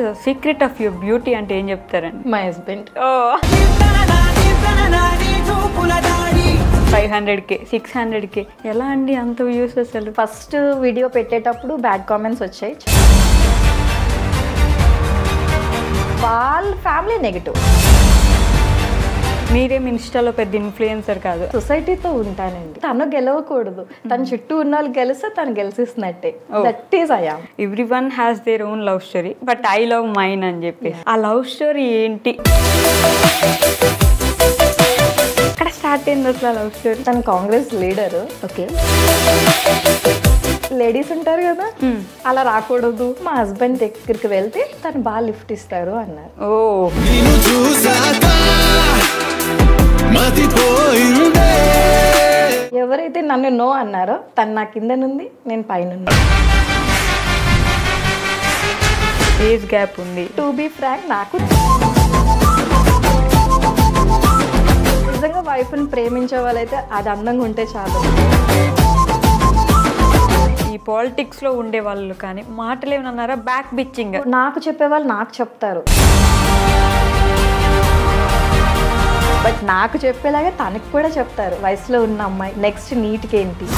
Secret of your beauty అంటే ఏం చెప్తారండి మై హస్బెండ్ ఓ five hundred K six hundred K ఎలా అండి అంత వ్యూస్ అసలు ఫస్ట్ వీడియో పెట్టేటప్పుడు బ్యాడ్ కామెంట్స్ వచ్చాయి వాళ్ళ ఫ్యామిలీ నెగిటివ్ మీరేం ఇన్స్టాలో పెద్ద ఇన్ఫ్లుయెన్సర్ కాదు సొసైటీతో ఉంటానండి తను గెలవకూడదు తన చుట్టూ ఉన్న వాళ్ళు గెలిస్తే తను గెలిచిస్తున్నట్టే that is I am every one has their own love story but I love mine అని చెప్పి ఆ లవ్ స్టోరీ ఏంటి అక్కడ స్టార్ట్ అయింది అసలు లవ్ స్టోరీ తను కాంగ్రెస్ లీడర్ ఓకే లేడీస్ ఉంటారు కదా అలా రాకూడదు మా హస్బెండ్ దగ్గరికి వెళ్తే తను బాగా లిఫ్ట్ ఇస్తారు అన్నారు ఓ నిన్ను చూసాక మతిపోయిందే ఎవరైతే నన్ను నో అన్నారో తను నా కింద నుండి నేను పైన ఏజ్ గ్యాప్ ఉంది టు బీ ఫ్రాంక్ నాకు నిజంగా వైఫ్ని ప్రేమించే వాళ్ళైతే అది అందంగా ఉంటే చాలు ఈ పాలిటిక్స్ లో ఉండే వాళ్ళు కానీ మాటలు ఏమన్నారా బ్యాక్ బిచ్చింగ్ నాకు చెప్పేవాళ్ళు నాకు చెప్తారు బట్ నాకు చెప్పేలాగే తనకి కూడా చెప్తారు వయసులో ఉన్న అమ్మాయి నెక్స్ట్ నీట్కి ఏంటి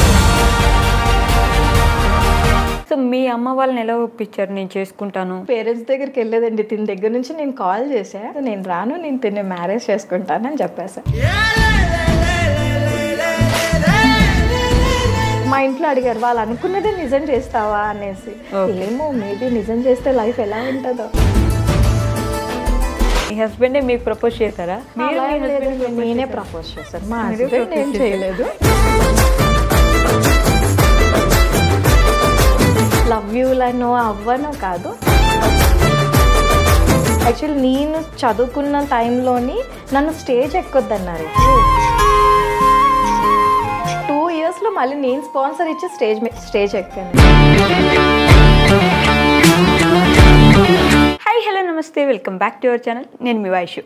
సో మీ అమ్మ వాళ్ళని ఎలా ఒప్పించారు నేను చేసుకుంటాను పేరెంట్స్ దగ్గరికి వెళ్ళేదండి తిని దగ్గర నుంచి నేను కాల్ చేశా నేను రాను నేను తిని మ్యారేజ్ చేసుకుంటానని చెప్పేసా మా ఇంట్లో అడిగారు వాళ్ళు అనుకున్నదే నిజం చేస్తావా అనేసి ఏమో మేబీ నిజం చేస్తే లైఫ్ ఎలా ఉంటుందో మీ హస్బెండే మీకు ప్రపోజ్ చేశారా మీరు అలా మీ ఏం husband లేదండి, నేనే ప్రపోజ్ చేశాను మా మీరే హస్బెండ్ ఏం propose చేయలేదు లవ్ యూలను అవ్వను కాదు యాక్చువల్లీ నేను చదువుకున్న టైంలోని నన్ను స్టేజ్ ఎక్కొద్దన్నారు టూ ఇయర్స్లో మళ్ళీ నేను స్పాన్సర్ ఇచ్చి స్టేజ్ స్టేజ్ ఎక్కాను హాయ్ హలో నమస్తే welcome back to our channel నేను మీ వైషు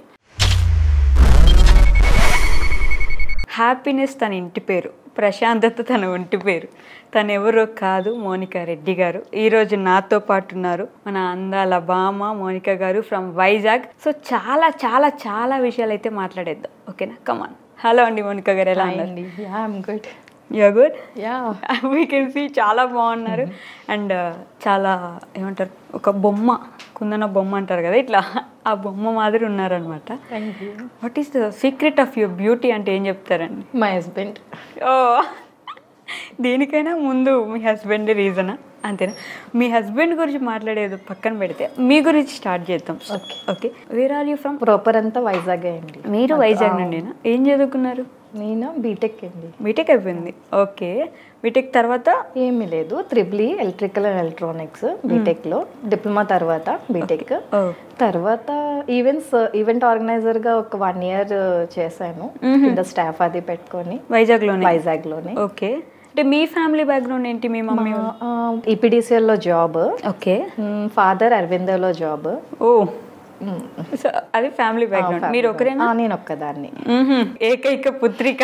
హ్యాపీనెస్ తన ఇంటి పేరు ప్రశాంతత తన ఒంటి పేరు తను ఎవరో కాదు మోనికా రెడ్డి గారు ఈరోజు నాతో పాటు ఉన్నారు మన అందాల బామ మోనికా గారు ఫ్రమ్ వైజాగ్ సో చాలా చాలా చాలా విషయాలు అయితే మాట్లాడేద్దాం ఓకేనా కమాన్ హలో అండి మోనికా గారు ఎలా ఉన్నారు అండి yeah I'm good you good yeah we can see చాలా బాగున్నారు అండ్ చాలా ఏమంటారు ఒక బొమ్మ కుందన బొమ్మ అంటారు కదా ఇట్లా ఆ బొమ్మ మాదిరి ఉన్నారనమాట thank you what is the secret of your beauty అంటే ఏం చెప్తారండి మై హస్బెండ్ ఓ దేనికైనా ముందు మీ హస్బెండ్ రీజనా అంతేనా మీ హస్బెండ్ గురించి మాట్లాడేది పక్కన పెడితే మీ గురించి స్టార్ట్ చేద్దాం okay okay where are you from proper అంతా వైజాగ్ అండి మీరు వైజాగ్ నుండినా ఏం చదువుకున్నారు నేను బీటెక్ అండి బీటెక్ అయిపోయింది ఓకే బీటెక్ తర్వాత ఏమీ లేదు triple E electrical and electronics B Tech లో డిప్లొమా తర్వాత బీటెక్ ఓ తర్వాత ఈవెంట్స్ ఈవెంట్ ఆర్గనైజర్ గా ఒక వన్ ఇయర్ చేశాను కింద స్టాఫ్ అది పెట్టుకొని వైజాగ్లోనే వైజాగ్ లోనే ఓకే అంటే మీ ఫ్యామిలీ బ్యాక్గ్రౌండ్ ఏంటి మీ మమ్మీ ఈపీడీసీఎల్ లో జాబ్ ఓకే ఫాదర్ అరవిందలో జాబ్ ఓ సో అది ఫ్యామిలీ బ్యాక్గ్రౌండ్ మీరు ఒకరేనా నేను ఒక్కదాన్ని మ్మ్హ్మ్. ఏకైక పుత్రిక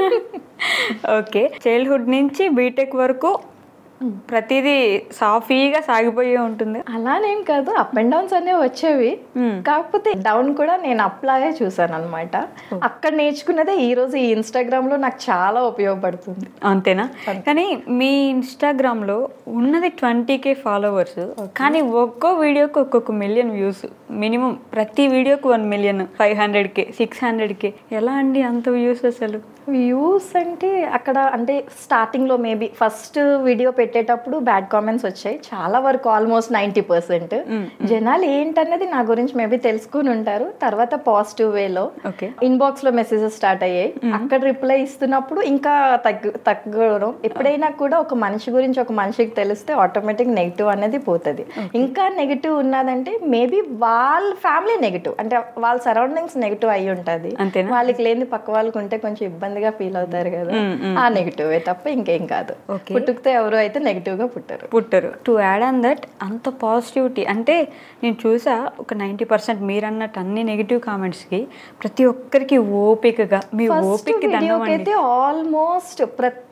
ఓకే చైల్డ్హుడ్ నుంచి బీటెక్ వరకు ప్రతిదీ సాఫీగా సాగిపోయే ఉంటుంది అలానేం కాదు అప్ అండ్ డౌన్స్ అనేవి వచ్చేవి కాకపోతే డౌన్ కూడా నేను అప్లాగే చూసాను అనమాట అక్కడ నేర్చుకున్నదే ఈ రోజు ఈ ఇన్స్టాగ్రామ్ లో నాకు చాలా ఉపయోగపడుతుంది అంతేనా కానీ మీ ఇన్స్టాగ్రామ్లో ఉన్నది ట్వంటీ కే ఫాలోవర్స్ కానీ ఒక్కో వీడియోకి ఒక్కొక్క మిలియన్ వ్యూస్ మినిమం ప్రతి వీడియోకి one million five hundred K six hundred K ఎలా అండి అంత వ్యూస్ అసలు వ్యూస్ అంటే అక్కడ అంటే స్టార్టింగ్ లో మేబీ ఫస్ట్ వీడియో పెట్టేటప్పుడు బ్యాడ్ కామెంట్స్ వచ్చాయి చాలా వరకు ఆల్మోస్ట్ నైంటీ పర్సెంట్ జనాలు ఏంటన్నది నా గురించి మేబీ తెలుసుకుని ఉంటారు తర్వాత పాజిటివ్ వేలో ఓకే ఇన్బాక్స్ లో మెసేజెస్ స్టార్ట్ అయ్యాయి అక్కడ రిప్లై ఇస్తున్నప్పుడు ఇంకా తగ్గు తగ్గడం ఎప్పుడైనా కూడా ఒక మనిషి గురించి ఒక మనిషికి తెలిస్తే ఆటోమేటిక్ నెగిటివ్ అనేది పోతుంది ఇంకా నెగిటివ్ ఉన్నదంటే మేబీ వాళ్ళ ఫ్యామిలీ నెగిటివ్ అంటే వాళ్ళ సరౌండింగ్స్ నెగిటివ్ అయి ఉంటది అంతేనా? వాళ్ళకి లేని పక్క వాళ్ళకి ఉంటే కొంచెం ఇబ్బందిగా ఫీల్ అవుతారు కదా ఆ నెగిటివ్ తప్ప ఇంకేం కాదు Okay. పుట్టుకతే ఎవరు అయితే నెగిటివ్ గా పుట్టారు పుట్టరు టు యాడ్ ఆన్ దట్ అంత పాజిటివిటీ అంటే నేను చూసా ఒక నైంటీ పర్సెంట్ మీరు అన్నట్టు అన్ని నెగిటివ్ కామెంట్స్కి ప్రతి ఒక్కరికి ఓపికగా మీ ఫస్ట్ ఓపిక వీడియోకి అయితే ఆల్మోస్ట్ ప్రతి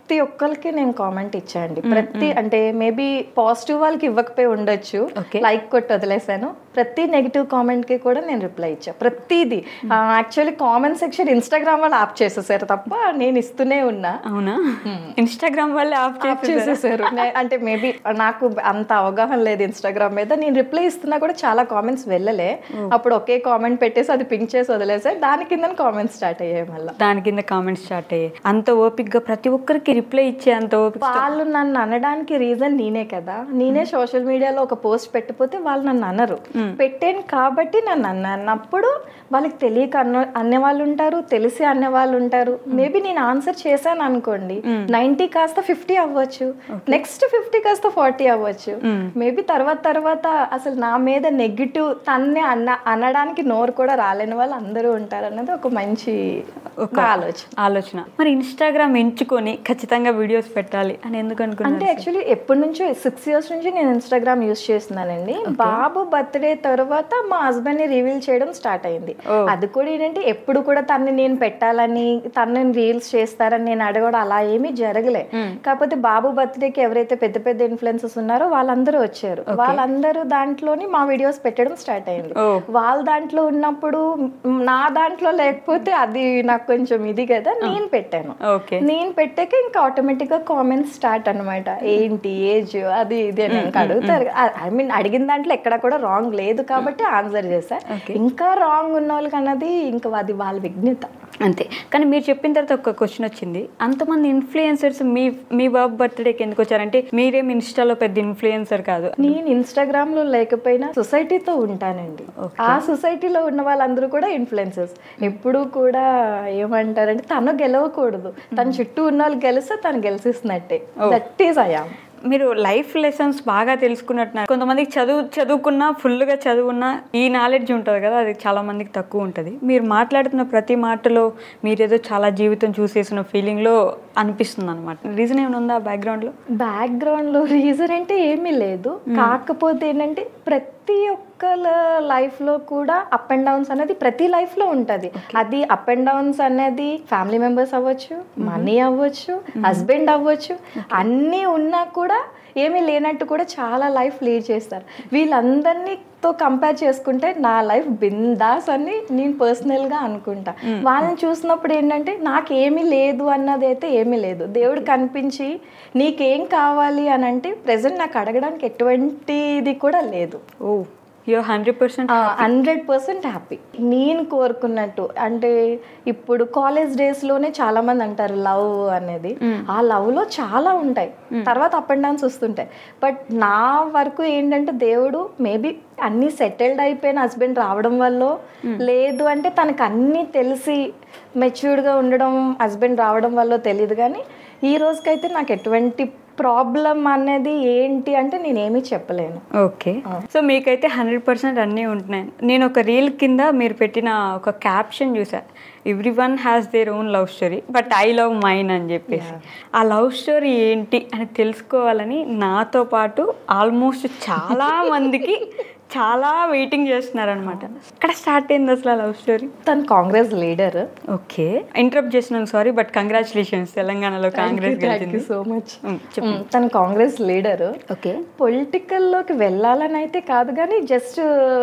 ప్రతి ఒక్కరికి నేను కామెంట్ ఇచ్చాండి ప్రతి అంటే మేబీ పాజిటివ్ వాళ్ళకి ఇవ్వకపోయి ఉండొచ్చు Okay. లైక్ కొట్టి వదిలేసాను ప్రతి నెగిటివ్ కామెంట్ కి కూడా నేను రిప్లై ఇచ్చా ప్రతిదీ యాక్చువల్లీ కామెంట్ సెక్షన్ ఇన్స్టాగ్రామ్ వాళ్ళు ఆప్ చేసేసారు తప్ప నేను ఇస్తూనే ఉన్నా అవునా ఇన్స్టాగ్రామ్ వల్ల ఆఫ్ ఆఫ్ చేసేసారు నే- అంటే మేబీ నాకు అంత అవగాహన లేదు ఇన్స్టాగ్రామ్ మీద నేను రిప్లై ఇస్తున్నా కూడా చాలా కామెంట్స్ వెళ్ళలే అప్పుడు ఒకే కామెంట్ పెట్టేసి అది పింక్ చేసి వదిలేసా దాని కింద కామెంట్స్ స్టార్ట్ అయ్యాయి మళ్ళీ దాని కింద కామెంట్స్ స్టార్ట్ అయ్యాయి అంత ఓపిక్గా ప్రతి ఒక్కరికి రిప్లై ఇచ్చే అంత ఓపిక వాళ్ళు నన్ను అనడానికి రీజన్ నేనే కదా నేనే సోషల్ మీడియాలో ఒక పోస్ట్ పెట్టిపోతే వాళ్ళు నన్ను అనరు పెట్టాను కాబట్టి నన్ను అన్న అన్నప్పుడు వాళ్ళకి తెలియక అన్న అనే వాళ్ళు ఉంటారు తెలిసి అనే వాళ్ళు ఉంటారు మేబీ నేను ఆన్సర్ చేశాను అనుకోండి నైన్టీ కాస్త ఫిఫ్టీ అవ్వచ్చు నెక్స్ట్ ఫిఫ్టీ కాస్త ఫార్టీ అవ్వచ్చు మేబీ తర్వాత తర్వాత అసలు నా మీద నెగిటివ్ తన్నే అన్న అనడానికి నోరు కూడా రాలేని వాళ్ళు అందరూ ఉంటారు అన్నది ఒక మంచి ఒక ఆలోచన ఆలోచన మరి ఇన్స్టాగ్రామ్ ఎంచుకొని ఖచ్చితంగా వీడియోస్ పెట్టాలి అని ఎందుకు అంటే అనుకున్నారు యాక్చువల్లీ ఎప్పటి నుంచో సిక్స్ ఇయర్స్ నుంచి నేను ఇన్స్టాగ్రామ్ యూస్ చేస్తున్నానండి బాబు బర్త్డే తర్వాత మా హస్బెండ్ ని రివీల్ చేయడం స్టార్ట్ అయింది అది కూడా ఏంటంటే ఎప్పుడు కూడా తన్ని నేను పెట్టాలని తను రీల్స్ చేస్తారని నేను అడగడం అలా ఏమీ జరగలే కాకపోతే బాబు బర్త్డేకి ఎవరైతే పెద్ద పెద్ద ఇన్ఫ్లుయెన్సెస్ ఉన్నారో వాళ్ళందరూ వచ్చారు వాళ్ళందరూ దాంట్లోని మా వీడియోస్ పెట్టడం స్టార్ట్ అయింది ఓ. వాళ్ళ దాంట్లో ఉన్నప్పుడు మ్, నా దాంట్లో లేకపోతే అది నాకు కొంచెం ఇది కదా నేను పెట్టాను ఓకే నేను పెట్టాక ఇంకా ఆటోమేటిక్ గా కామెంట్స్ స్టార్ట్ అన్నమాట ఏంటి ఏజ్ అది ఇది అని ఇంకా అడుగుతారు ఐ మీన్ అడిగిన దాంట్లో ఎక్కడ కూడా రాంగ్ లేదు కాబట్టి ఆన్సర్ చేశా ఇంకా రాంగ్ ఉన్న వాళ్ళకి అన్నది ఇంకా అది వాళ్ళ విజ్ఞత అంతే కానీ మీరు చెప్పిన తర్వాత ఒక క్వశ్చన్ వచ్చింది అంతమంది ఇన్ఫ్లుయెన్సర్స్ మీ మీ బాబు బర్త్డేకి ఎందుకు వచ్చారంటే మీరేం ఇన్స్టాలో పెద్ద ఇన్ఫ్లుయెన్సర్ కాదు నేను ఇన్స్టాగ్రామ్ లో లేకపోయినా సొసైటీతో ఉంటానండి ఆ సొసైటీలో ఉన్న వాళ్ళందరూ కూడా ఇన్ఫ్లుయెన్సెస్ ఎప్పుడు కూడా ఏమంటారంటే తను గెలవకూడదు తన చుట్టూ ఉన్న వాళ్ళు గెలిస్తే తను గెలిచిస్తున్నట్టే దట్ ఈస్ అయామ్ మీరు లైఫ్ లెసన్స్ బాగా తెలుసుకున్నట్టున్నారు కొంతమందికి చదువు చదువుకున్నా ఫుల్గా చదువున్నా ఈ నాలెడ్జ్ ఉంటుంది కదా అది చాలా మందికి తక్కువ ఉంటుంది మీరు మాట్లాడుతున్న ప్రతి మాటలో మీరేదో చాలా జీవితం చూసేసిన ఫీలింగ్లో అనిపిస్తుంది అనమాట రీజన్ ఏమైనా ఉందా బ్యాక్గ్రౌండ్లో బ్యాక్గ్రౌండ్ లో రీజన్ అంటే ఏమీ లేదు కాకపోతే ఏంటంటే ప్రతి ఒక్కల లైఫ్ లో కూడా అప్ అండ్ డౌన్స్ అనేది ప్రతి లైఫ్ లో ఉంటది అది అప్ అండ్ డౌన్స్ అనేది ఫ్యామిలీ మెంబర్స్ అవ్వచ్చు మనీ అవ్వచ్చు హస్బెండ్ అవ్వచ్చు అన్నీ ఉన్నా కూడా ఏమీ లేనట్టు కూడా చాలా లైఫ్ లీడ్ చేస్తారు వీళ్ళందరినీతో కంపేర్ చేసుకుంటే నా లైఫ్ బిందాస్ అని నేను పర్సనల్గా అనుకుంటా వాళ్ళని చూసినప్పుడు ఏంటంటే నాకేమీ లేదు అన్నది అయితే ఏమీ లేదు దేవుడు కనిపించి నీకేం కావాలి అని అంటే ప్రజెంట్ నాకు అడగడానికి ఎటువంటిది కూడా లేదు oh you hundred percent hundred percent happy నేను కోరుకున్నట్టు అంటే ఇప్పుడు కాలేజ్ డేస్లోనే చాలా మంది అంటారు లవ్ అనేది ఆ love లో చాలా ఉంటాయి తర్వాత అప్ అండ్ డౌన్స్ వస్తుంటాయి బట్ నా వరకు ఏంటంటే దేవుడు మేబీ అన్నీ సెటిల్డ్ అయిపోయిన హస్బెండ్ రావడం వల్ల లేదు అంటే తనకు అన్నీ తెలిసి మెచ్యూర్డ్గా ఉండడం హస్బెండ్ రావడం వల్ల తెలియదు కానీ ఈ రోజుకైతే నాకు ఎటువంటి ప్రాబ్లం అనేది ఏంటి అంటే నేనేమీ చెప్పలేను ఓకే సో మీకైతే హండ్రెడ్ పర్సెంట్ అన్నీ ఉంటున్నాయి నేను ఒక రీల్ కింద మీరు పెట్టిన ఒక క్యాప్షన్ చూసా every one has their own love story but I love mine అని చెప్పేసి ఆ లవ్ స్టోరీ ఏంటి అని తెలుసుకోవాలని నాతో పాటు ఆల్మోస్ట్ చాలా మందికి చాలా వెయిటింగ్ చేస్తున్నారనమాట ఇక్కడ స్టార్ట్ అయింది అసలు ఆ లవ్ స్టోరీ తను కాంగ్రెస్ లీడర్ ఓకే ఇంటరప్ట్ చేసినాను సారీ బట్ కంగ్రాచులేషన్స్ తెలంగాణలో కాంగ్రెస్ గెలిచింది సో మచ్ ఉమ్, తను కాంగ్రెస్ లీడర్ ఓకే పొలిటికల్లోకి వెళ్ళాలని అయితే కాదు కానీ జస్ట్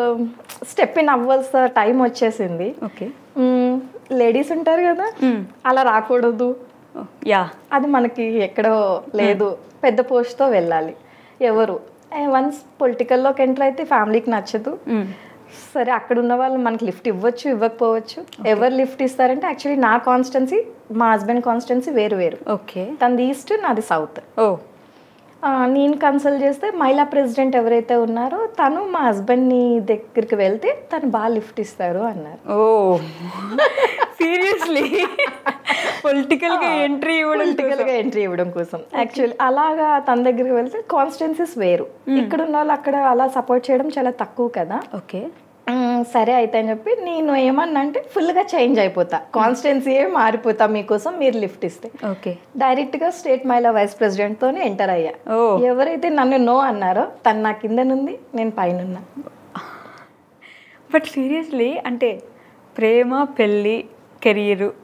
స్టెప్ ఇన్ అవ్వాల్సిన టైం వచ్చేసింది ఓకే లేడీస్ ఉంటారు కదా అలా రాకూడదు యా అది మనకి ఎక్కడో లేదు పెద్ద పోస్ట్తో వెళ్ళాలి ఎవరు వన్స్ పొలిటికల్లోకి ఎంటర్ అయితే ఫ్యామిలీకి నచ్చదు సరే అక్కడ ఉన్న వాళ్ళు మనకి లిఫ్ట్ ఇవ్వచ్చు ఇవ్వకపోవచ్చు ఎవరు లిఫ్ట్ ఇస్తారంటే యాక్చువల్లీ నా కాన్స్టెన్సీ మా హస్బెండ్ కాన్స్టెన్సీ వేరు వేరు ఓకే తనది ఈస్ట్ నాది సౌత్ ఓ నేను కన్సల్ట్ చేస్తే మహిళా ప్రెసిడెంట్ ఎవరైతే ఉన్నారో తను మా హస్బెండ్ని దగ్గరికి వెళ్తే తను బాగా లిఫ్ట్ ఇస్తారు అన్నారు ఓ సీరియస్లీ పొలిటికల్ గా ఎంట్రీ ఇవ్వడం పొలిటికల్ గా ఎంట్రీ ఇవ్వడం కోసం యాక్చువల్లీ అలాగా తన దగ్గరికి వెళ్తే కాన్స్టిట్యున్సీస్ వేరు ఇక్కడ ఉన్న వాళ్ళు అక్కడ అలా సపోర్ట్ చేయడం చాలా తక్కువ కదా ఓకే మ్మ్, సరే అయితే అని చెప్పి నేను ఏమన్నా అంటే ఫుల్గా చేంజ్ అయిపోతా కాన్స్టిట్యున్సీ మారిపోతా మీకోసం మీరు లిఫ్ట్ ఇస్తే ఓకే డైరెక్ట్ గా స్టేట్ మహిళా వైస్ ప్రెసిడెంట్ తోనే ఎంటర్ అయ్యా ఓ ఎవరైతే నన్ను నో అన్నారో తను నా కిందనుంది నేను పైన బట్ సీరియస్లీ అంటే ప్రేమ పెళ్ళి కెరీర్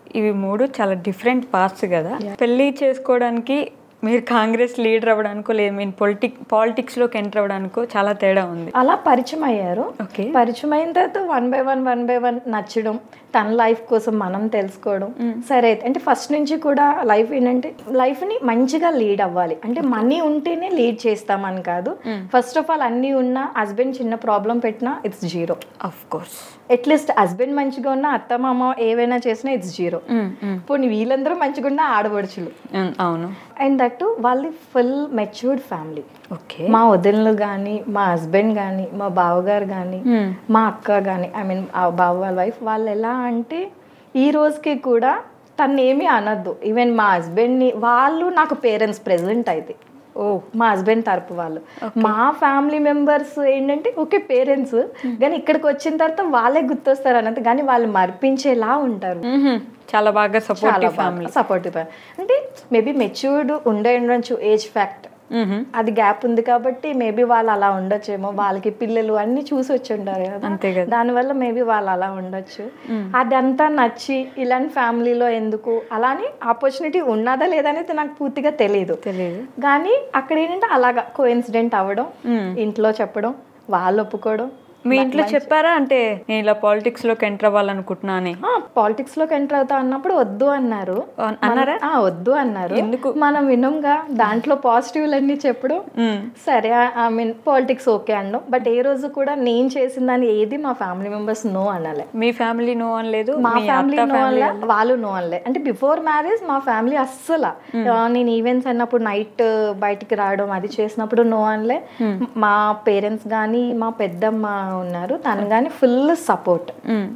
ఇవి మూడు చాలా డిఫరెంట్ పార్ట్స్ కదా పెళ్లి చేసుకోవడానికి మీరు కాంగ్రెస్ లీడర్ అవ్వడానికో లేదు మీన్ పొలిటిక్ పాలిటిక్స్లోకి ఎంటర్ అవ్వడానికో చాలా తేడా ఉంది అలా పరిచయం అయ్యారు ఓకే పరిచయం అయిన తర్వాత one by one one by one నచ్చడం తన లైఫ్ కోసం మనం తెలుసుకోవడం సరే అయితే అంటే ఫస్ట్ నుంచి కూడా లైఫ్ ఏంటంటే లైఫ్ ని మంచిగా లీడ్ అవ్వాలి అంటే మనీ ఉంటేనే లీడ్ చేస్తామని కాదు ఫస్ట్ ఆఫ్ ఆల్ అన్నీ ఉన్నా హస్బెండ్ చిన్న ప్రాబ్లం పెట్టినా it's zero of course at least husband మంచిగా ఉన్నా అత్త మామ ఏవైనా చేసినా ఇట్స్ జీరో పోనీ వీళ్ళందరూ మంచిగా ఉన్నా ఆడపడుచులు అవును అండ్ దట్టు వాళ్ళది ఫుల్ మెచ్యూర్డ్ ఫ్యామిలీ ఓకే మా వదినలు కానీ మా హస్బెండ్ కానీ మా బావగారు కానీ మా అక్క కానీ ఐ మీన్ ఆ బావ వాళ్ళ వైఫ్ వాళ్ళు ఎలా అంటే ఈ రోజుకి కూడా తను ఏమీ అనొద్దు ఈవెన్ మా హస్బెండ్ని వాళ్ళు నాకు పేరెంట్స్ ప్రెసెంట్ అయితే ఓ మా హస్బెండ్ తరపు వాళ్ళు మా ఫ్యామిలీ మెంబర్స్ ఏంటంటే ఓకే పేరెంట్స్ కానీ ఇక్కడికి వచ్చిన తర్వాత వాళ్ళే గుర్తొస్తారు అన్నది కానీ వాళ్ళు మర్పించేలా ఉంటారు చాలా బాగా చాలా సపోర్టివ్ ఫ్యామిలీ సపోర్టివ్ అంటే మేబీ మెచ్యూర్డ్ ఉండే ఉండొచ్చు ఏజ్ ఫ్యాక్ట్ అది గ్యాప్ ఉంది కాబట్టి మేబీ వాళ్ళు అలా ఉండొచ్చేమో వాళ్ళకి పిల్లలు అన్ని చూసి వచ్చి ఉంటారు కదా అంతే కదా దానివల్ల మేబీ వాళ్ళు అలా ఉండొచ్చు అదంతా నచ్చి ఇలాంటి ఫ్యామిలీలో ఎందుకు అలాని ఆపర్చునిటీ ఉన్నదా లేదా అనేది నాకు పూర్తిగా తెలియదు తెలియదు కానీ అక్కడ ఏంటంటే అలాగా కోఇన్సిడెంట్ అవ్వడం ఇంట్లో చెప్పడం వాళ్ళు ఒప్పుకోవడం మీ ఇంట్లో చెప్పారా అంటే నేను ఇలా పాలిటిక్స్ లోకి ఎంటర్ అవ్వాలనుకుంటున్నా అని పాలిటిక్స్ లోకి ఎంటర్ అవుతా అన్నప్పుడు వద్దు అన్నారు అన్- అన్నారా? ఆ, వద్దు అన్నారు ఎందుకు? మనం వినంగా దాంట్లో పాజిటివ్లు అన్ని చెప్పడం సరే ఐ మీన్ పాలిటిక్స్ ఓకే అన్నాం బట్ ఏ రోజు కూడా నేను చేసిన దాన్ని ఏది మా ఫ్యామిలీ మెంబర్స్ నో అనాలి మీ ఫ్యామిలీ నో అని లేదు మా మీ ఫ్యామిలీ అత్త నో ఫ్యామిలీ అనలే వాళ్ళు నో అనలే అంటే బిఫోర్ మ్యారేజ్ మా ఫ్యామిలీ అస్సలు ఆ, నేను ఈవెంట్స్ అన్నప్పుడు నైట్ బయటికి రావడం అది చేసినప్పుడు నో అనలే మా పేరెంట్స్ కానీ మా పెద్దమ్మ ఉన్నారు తను కానీ ఫుల్ సపోర్ట్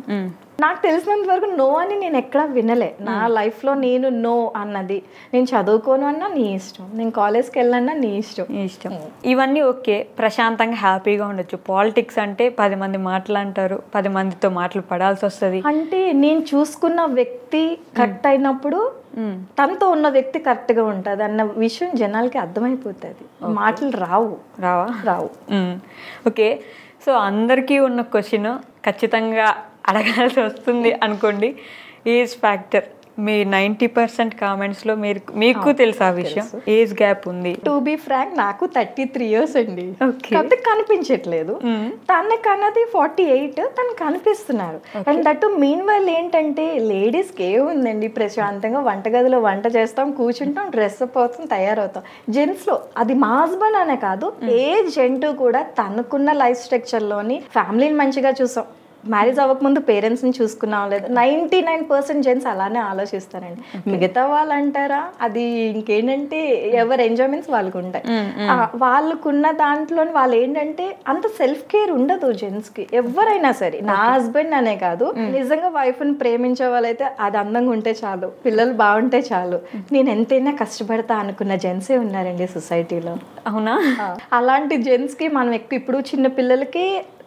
నాకు తెలిసినంత వరకు నో అని నేను ఎక్కడా వినలే నా లైఫ్లో నేను నో అన్నది నేను చదువుకోను అన్నా నీ ఇష్టం నేను కాలేజ్కి వెళ్ళన్నా నీ ఇష్టం మీ ఇష్టం ఇవన్నీ ఓకే ప్రశాంతంగా హ్యాపీగా ఉండొచ్చు పాలిటిక్స్ అంటే పది మంది మాట్లాంటారు పది మందితో మాటలు పడాల్సి వస్తుంది అంటే నేను చూసుకున్న వ్యక్తి కరెక్ట్ అయినప్పుడు తనతో ఉన్న వ్యక్తి కరెక్ట్ గా ఉంటది అన్న విషయం జనాలకి అర్థమైపోతుంది మాటలు రావు రావా రావు మ్మ్. ఓకే సో అందరికీ ఉన్న క్వశ్చన్ ఖచ్చితంగా అడగాల్సి వస్తుంది అనుకోండి ఏజ్ ఫ్యాక్టర్ మీ నైంటీ పర్సెంట్ కామెంట్స్లో మీరు మీకు తెలుసు ఆ విషయం ఏజ్ గ్యాప్ ఉంది టు బి ఫ్రాంక్ నాకు థర్టీ త్రీ ఇయర్స్ అండి Okay. కాకపోతే కనిపించట్లేదు తనకి అన్నది ఫార్టీ ఎయిట్ తను కనిపిస్తున్నారు అండ్ దట్ మీన్ వైల్ ఏంటంటే లేడీస్కి ఏముందండి ప్రశాంతంగా వంటగదిలో వంట చేస్తాం కూర్చుంటాం డ్రెస్ అప్ అవుతాం తయారవుతాం జెంట్స్లో అది మా హస్బెండ్ అనే కాదు ఏ జెంట్ కూడా తనకున్న లైఫ్ స్ట్రక్చర్లోని ఫ్యామిలీని మంచిగా చూసాం మ్యారేజ్ అవ్వకముందు పేరెంట్స్ని చూసుకున్నాం లేదు నైంటీ నైన్ పర్సెంట్ జెంట్స్ అలానే ఆలోచిస్తారండి మిగతా వాళ్ళు అంటారా అది ఇంకేంటంటే ఎవరి ఎంజాయ్మెంట్స్ వాళ్ళకు ఉంటాయి ఆ, వాళ్ళకున్న దాంట్లో వాళ్ళు ఏంటంటే అంత సెల్ఫ్ కేర్ ఉండదు జెంట్స్ కి ఎవరైనా సరే నా హస్బెండ్ అనే కాదు నిజంగా వైఫ్ ని ప్రేమించే వాళ్ళైతే అది అందంగా ఉంటే చాలు పిల్లలు బాగుంటే చాలు నేను ఎంతైనా కష్టపడతా అనుకున్న జెంట్సే ఉన్నారండి సొసైటీలో అవునా అలాంటి జెంట్స్ కి మనం ఎక్కువ ఇప్పుడు చిన్న పిల్లలకి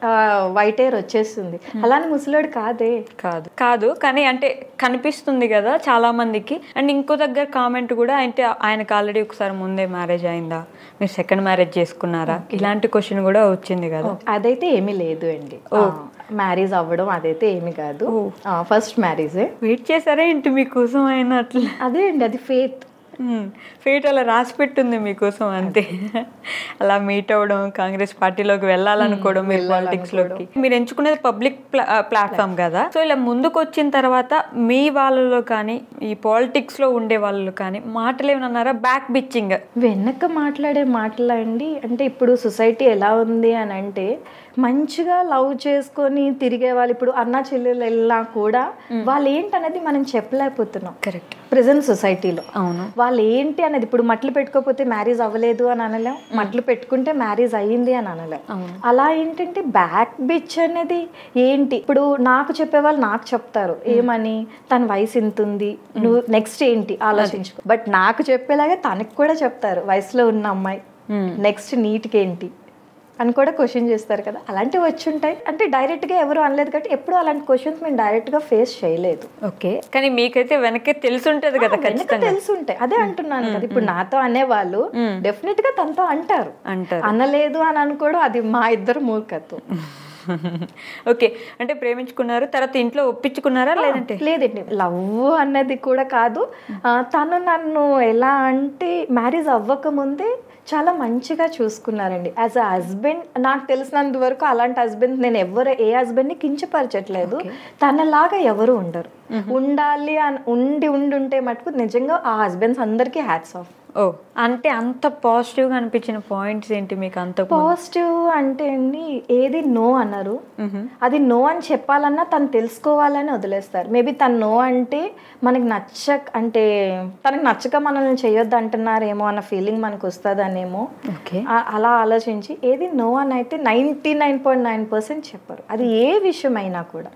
వైట్ హెయిర్ వచ్చేస్తుంది అలానే ముసలోడు కాదే కాదు కాదు కానీ అంటే కనిపిస్తుంది కదా చాలా మందికి అండ్ ఇంకో దగ్గర కామెంట్ కూడా అంటే ఆయనకు ఆల్రెడీ ఒకసారి ముందే మ్యారేజ్ అయిందా మీరు సెకండ్ మ్యారేజ్ చేసుకున్నారా ఇలాంటి క్వశ్చన్ కూడా వచ్చింది కదా అదైతే ఏమీ లేదు అండి మ్యారేజ్ అవ్వడం అదైతే ఏమి కాదు ఫస్ట్ మ్యారేజే వెయిట్ చేశారా ఏంటి మీకోసం అయినా అట్లా అదే అండి అది ఫేత్ ఫేట్ అలా రాసి పెట్టుంది మీకోసం అంతే అలా మీట్ అవ్వడం కాంగ్రెస్ పార్టీలోకి వెళ్ళాలనుకోవడం మీరు పాలిటిక్స్ లోకి మీరు ఎంచుకునేది పబ్లిక్ ప్లాట్ఫామ్ కదా సో ఇలా ముందుకు వచ్చిన తర్వాత మీ వాళ్ళలో కానీ ఈ పాలిటిక్స్ లో ఉండే వాళ్ళు కానీ మాటలు ఏమన్నారా బ్యాక్ బిచ్చింగ్ వెనక మాట్లాడే మాటలండి అంటే ఇప్పుడు సొసైటీ ఎలా ఉంది అని అంటే మంచిగా లవ్ చేసుకొని తిరిగే వాళ్ళు ఇప్పుడు అన్న చెల్లెలు వెళ్ళినా కూడా వాళ్ళు ఏంటనేది మనం చెప్పలేకపోతున్నాం కరెక్ట్ ప్రజెంట్ సొసైటీలో అవును వాళ్ళు ఏంటి అనేది ఇప్పుడు మట్లు పెట్టుకోకపోతే మ్యారేజ్ అవ్వలేదు అని అనలేం మట్లు పెట్టుకుంటే మ్యారేజ్ అయ్యింది అని అనలేం అలా ఏంటంటే బ్యాక్ బిచ్ అనేది ఏంటి ఇప్పుడు నాకు చెప్పేవాళ్ళు నాకు చెప్తారు ఏమని తన వయసు ఇంత ఉంది నువ్వు నెక్స్ట్ ఏంటి ఆలోచించుకో బట్ నాకు చెప్పేలాగే తనకి కూడా చెప్తారు వయసులో ఉన్న అమ్మాయి నెక్స్ట్ నీట్కి ఏంటి అని కూడా క్వశ్చన్ చేస్తారు కదా అలాంటివి వచ్చి ఉంటాయి అంటే డైరెక్ట్గా ఎవరు అనలేదు కాబట్టి ఎప్పుడు అలాంటి క్వశ్చన్స్ మేము డైరెక్ట్గా ఫేస్ చేయలేదు ఓకే కానీ మీకైతే వెనకే తెలుసుంటది కదా వెనక ఖచ్చితంగా తెలిసి ఉంటాయి అదే అంటున్నాను కదా ఇప్పుడు నాతో అనేవాళ్ళు డెఫినెట్ గా తనతో అంటారు అంటారు అనలేదు అని అనుకోవడం అది మా ఇద్దరు మూర్ఖత్వం ఓకే అంటే ప్రేమించుకున్నారు తర్వాత ఇంట్లో ఒప్పించుకున్నారా లేదంటే లేదండి లవ్ అన్నది కూడా కాదు ఆ, తను నన్ను ఎలా అంటే మ్యారేజ్ అవ్వక ముందే చాలా మంచిగా చూసుకున్నారండి యాజ్ అ హస్బెండ్ నాకు తెలిసినంత వరకు అలాంటి హస్బెండ్ నేను ఎవరు ఏ హస్బెండ్ని కించపరచట్లేదు తనలాగా ఎవరు ఉండరు ఉండాలి అని ఉండి ఉండి ఉంటే మటుకు నిజంగా ఆ హస్బెండ్స్ అందరికీ హ్యాట్స్ ఆఫ్ ఓ అంటే అంత పాజిటివ్గా అనిపించిన పాయింట్స్ ఏంటి మీకు అంత పాజిటివ్ అంటే అండి ఏది నో అన్నారు అది నో అని చెప్పాలన్నా తను తెలుసుకోవాలని వదిలేస్తారు మేబీ తను నో అంటే మనకి నచ్చక అంటే తనకి నచ్చక మనల్ని చేయొద్దు అంటున్నారేమో అన్న ఫీలింగ్ మనకు వస్తుందనేమో ఓకే ఆ- అలా ఆలోచించి ఏది నో అని అయితే ninety nine point nine percent చెప్పరు అది ఏ విషయం అయినా కూడా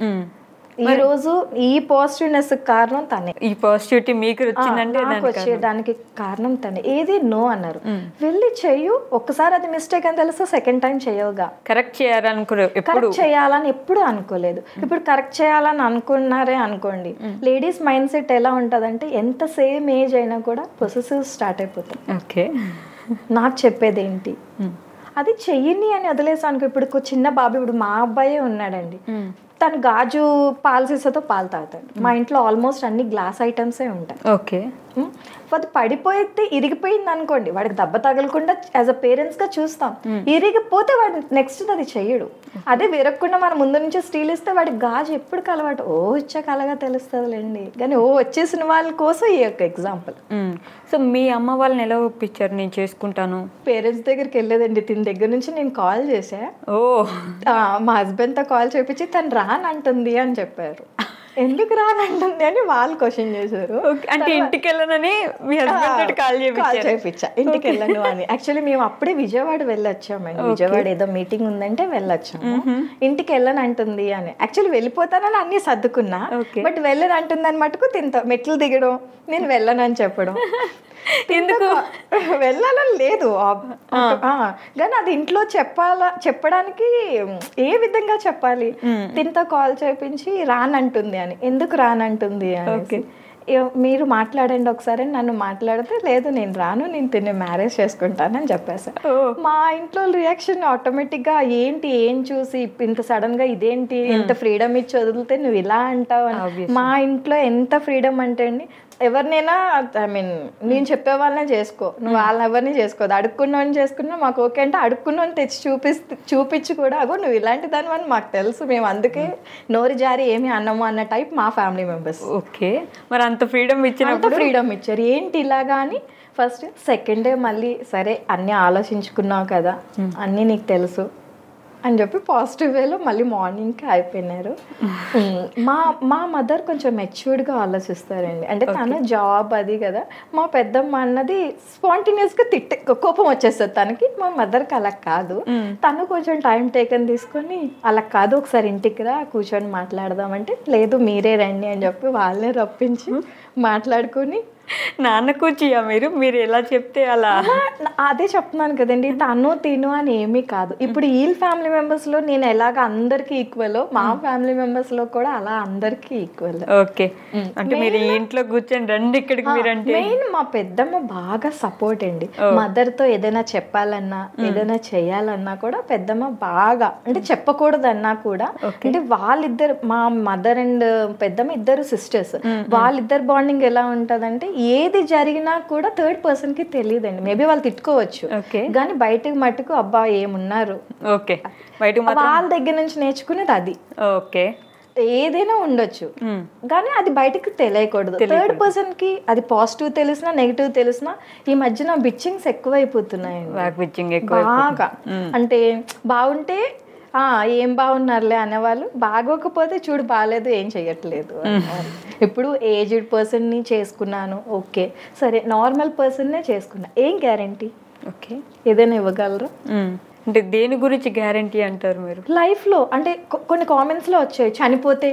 ఈ రోజు ఈ పాజిటివ్నెస్ కారణం తనే ఈ పాజిటివిటీ మీకు వచ్చిందంటే నాకు వచ్చేదానికి కారణం తనే ఏది నో అన్నారు వెళ్ళి చెయ్యు ఒక్కసారి అది మిస్టేక్ అని తెలిస్తే సెకండ్ టైం చేయవుగా కరెక్ట్ చేయాలనుకున్నారు ఎప్పుడు కరెక్ట్ చేయాలని ఎప్పుడు అనుకోలేదు ఇప్పుడు కరెక్ట్ చేయాలని అనుకున్నారే అనుకోండి లేడీస్ మైండ్ సెట్ ఎలా ఉంటుందంటే ఎంత సేమ్ ఏజ్ అయినా కూడా పొసెసివ్ స్టార్ట్ అయిపోతుంది ఓకే నాకు చెప్పేది ఏంటి అది చెయ్యని అని వదిలేసి అనుకో ఇప్పుడు ఒక చిన్న బాబు ఇప్పుడు మా అబ్బాయే ఉన్నాడండి తను గాజు పాల సీసాతో పాలు తాగుతాడు మా ఇంట్లో ఆల్మోస్ట్ అన్ని గ్లాస్ ఐటమ్సే ఉంటాయి ఓకే ఉమ్, అది పడిపోయితే ఇరిగిపోయింది అనుకోండి వాడికి దెబ్బ తగలకుండా యాజ్ అ పేరెంట్స్ గా చూస్తాం ఇరిగిపోతే వాడు నెక్స్ట్ అది చెయ్యడు అదే విరగకుండా మనం ముందు నుంచి స్టీల్ ఇస్తే వాడికి గాజు ఎప్పుడు కలవాటు ఓ ఇచ్చాక అలాగా తెలుస్తుందిలేండి కానీ ఓ వచ్చేసిన వాళ్ళ కోసం ఈ యొక్క ఎగ్జాంపుల్ సో మీ అమ్మ వాళ్ళని ఎలా ఒప్పించారు నేను చేసుకుంటాను పేరెంట్స్ దగ్గరికి వెళ్ళేదండి తిని దగ్గర నుంచి నేను కాల్ చేసా ఓ ఆ, మా హస్బెండ్తో కాల్ చేపించి తను రానంటుంది అని చెప్పారు ఎందుకు రానంటుంది అని వాళ్ళు క్వశ్చన్ చేశారు ఓకే అంటే ఇంటికి వెళ్ళనని మీ హస్బెండ్ తోటి కాల్ కాల్ చేయించారు చేయించా ఇంటికి వెళ్ళను అని యాక్చువల్లీ మేము అప్పుడే విజయవాడ వెళ్ళొచ్చామండి విజయవాడ ఏదో మీటింగ్ ఉందంటే వెళ్ళొచ్చాము ఇంటికి వెళ్ళను అంటుంది అని యాక్చువల్లీ వెళ్ళిపోతానని అన్ని సర్దుకున్నా Okay. బట్ వెళ్ళను అంటుందని మటుకు తింటా మెట్లు దిగడం నేను వెళ్ళనని చెప్పడం ఎందుకు? వెళ్ళాలని లేదు ఆ, కానీ అది ఇంట్లో చెప్పాలా చెప్పడానికి ఏ విధంగా చెప్పాలి తింతో కాల్ చేపించి రానంటుంది అని ఎందుకు రానంటుంది అని మీరు మాట్లాడండి ఒకసారి అని నన్ను మాట్లాడితే లేదు నేను రాను నేను తిని మ్యారేజ్ చేసుకుంటానని చెప్పేసా ఓ. మా ఇంట్లో రియాక్షన్ ఆటోమేటిక్గా ఏంటి ఏం చూసి ఇంత సడన్ గా ఇదేంటి ఎంత ఫ్రీడమ్ ఇచ్చి వదిలితే నువ్వు ఇలా అంటావు అని. Obviously. మా ఇంట్లో ఎంత ఫ్రీడమ్ అంటే అండి ఎవరినైనా ఐ మీన్ నేను చెప్పే వాళ్ళనే చేసుకో నువ్వు వాళ్ళని ఎవరిని చేసుకోదు అడుక్కున్నవని చేసుకున్నా మాకు ఓకే అంటే అడుక్కున్నవని తెచ్చి చూపిస్తే చూపించి కూడా అగో నువ్వు ఇలాంటి దాని అని మాకు తెలుసు మేము అందుకే నోరు జారి ఏమి అన్నము అన్న టైప్ మా ఫ్యామిలీ మెంబర్స్ ఓకే మరి అంత ఫ్రీడమ్ అంత ఇచ్చినప్పుడు ఫ్రీడమ్ ఇచ్చారు ఏంటి ఇలాగా అని ఫస్ట్ సెకండ్ డే మళ్ళీ సరే అన్నీ ఆలోచించుకున్నావు కదా అన్నీ నీకు తెలుసు అని చెప్పి పాజిటివ్ వేలో మళ్ళీ మార్నింగ్కి అయిపోయినారు ఉమ్, మా మా మదర్ కొంచెం మెచ్యూర్డ్గా ఆలోచిస్తారండి అంటే తన జాబ్ అది కదా మా పెద్దమ్మ అన్నది స్పాంటేనియస్గా తిట్టే కోపం వచ్చేస్తుంది తనకి మా మదర్కి అలా కాదు తను కొంచెం టైం టేకన్ తీసుకొని అలా కాదు ఒకసారి ఇంటికి రా కూర్చొని మాట్లాడదామంటే లేదు మీరే రండి అని చెప్పి వాళ్ళే రప్పించి మాట్లాడుకొని నాన్న కూర్చియా మీరు మీరు ఎలా చెప్తే అలా నా- అదే చెప్తున్నాను కదండి తను తిను అని ఏమీ కాదు ఇప్పుడు ఈ ఫ్యామిలీ మెంబర్స్ లో నేను ఎలాగ అందరికి ఈక్వల్ మా ఫ్యామిలీ మెంబర్స్ లో కూడా అలా అందరికి ఈక్వల్ ఓకే అంటే మీరు ఈ ఇంట్లో కూర్చొని రండి ఇక్కడికి మీరంటే మెయిన్ మా పెద్దమ్మ బాగా సపోర్ట్ అండి మదర్ తో ఏదైనా చెప్పాలన్నా ఏదైనా చేయాలన్నా కూడా పెద్దమ్మ బాగా అంటే చెప్పకూడదన్నా కూడా అంటే వాళ్ళిద్దరు మా మదర్ అండ్ పెద్దమ్మ ఇద్దరు సిస్టర్స్ వాళ్ళిద్దరు బాండింగ్ ఎలా ఉంటదంటే ఏది జరిగినా కూడా థర్డ్ పర్సన్ కి తెలియదండి మేబీ వాళ్ళు తిట్టుకోవచ్చు ఓకే కానీ బయటకు మట్టుకు అబ్బా ఏమున్నారు ఓకే బయటకు మాత్రం వాళ్ళ దగ్గర నుంచి నేర్చుకునేది అది ఓకే ఏదైనా ఉండొచ్చు మ్మ్. కానీ అది బయటకు తెలియకూడదు థర్డ్ పర్సన్ కి అది పాజిటివ్ తెలిసినా నెగిటివ్ తెలిసినా ఈ మధ్యన బిచ్చింగ్స్ ఎక్కువైపోతున్నాయండి బ్యాక్ పిచ్చింగ్ ఎక్కువ బాగా అంటే బాగుంటే ఆ ఏం బాగున్నారులే అనేవాళ్ళు బాగోకపోతే చూడు బాగాలేదు ఏం చెయ్యట్లేదు అనేవాళ్ళు. ఇప్పుడు ఏజ్డ్ పర్సన్ని చేసుకున్నాను ఓకే సరే నార్మల్ పర్సన్నే చేసుకున్నా ఏం గ్యారంటీ ఓకే ఏదైనా ఇవ్వగలరు మ్మ్. అంటే దేని గురించి గ్యారంటీ అంటారు మీరు లైఫ్లో అంటే కొ- కొన్ని కామెంట్స్లో వచ్చాయి చనిపోతే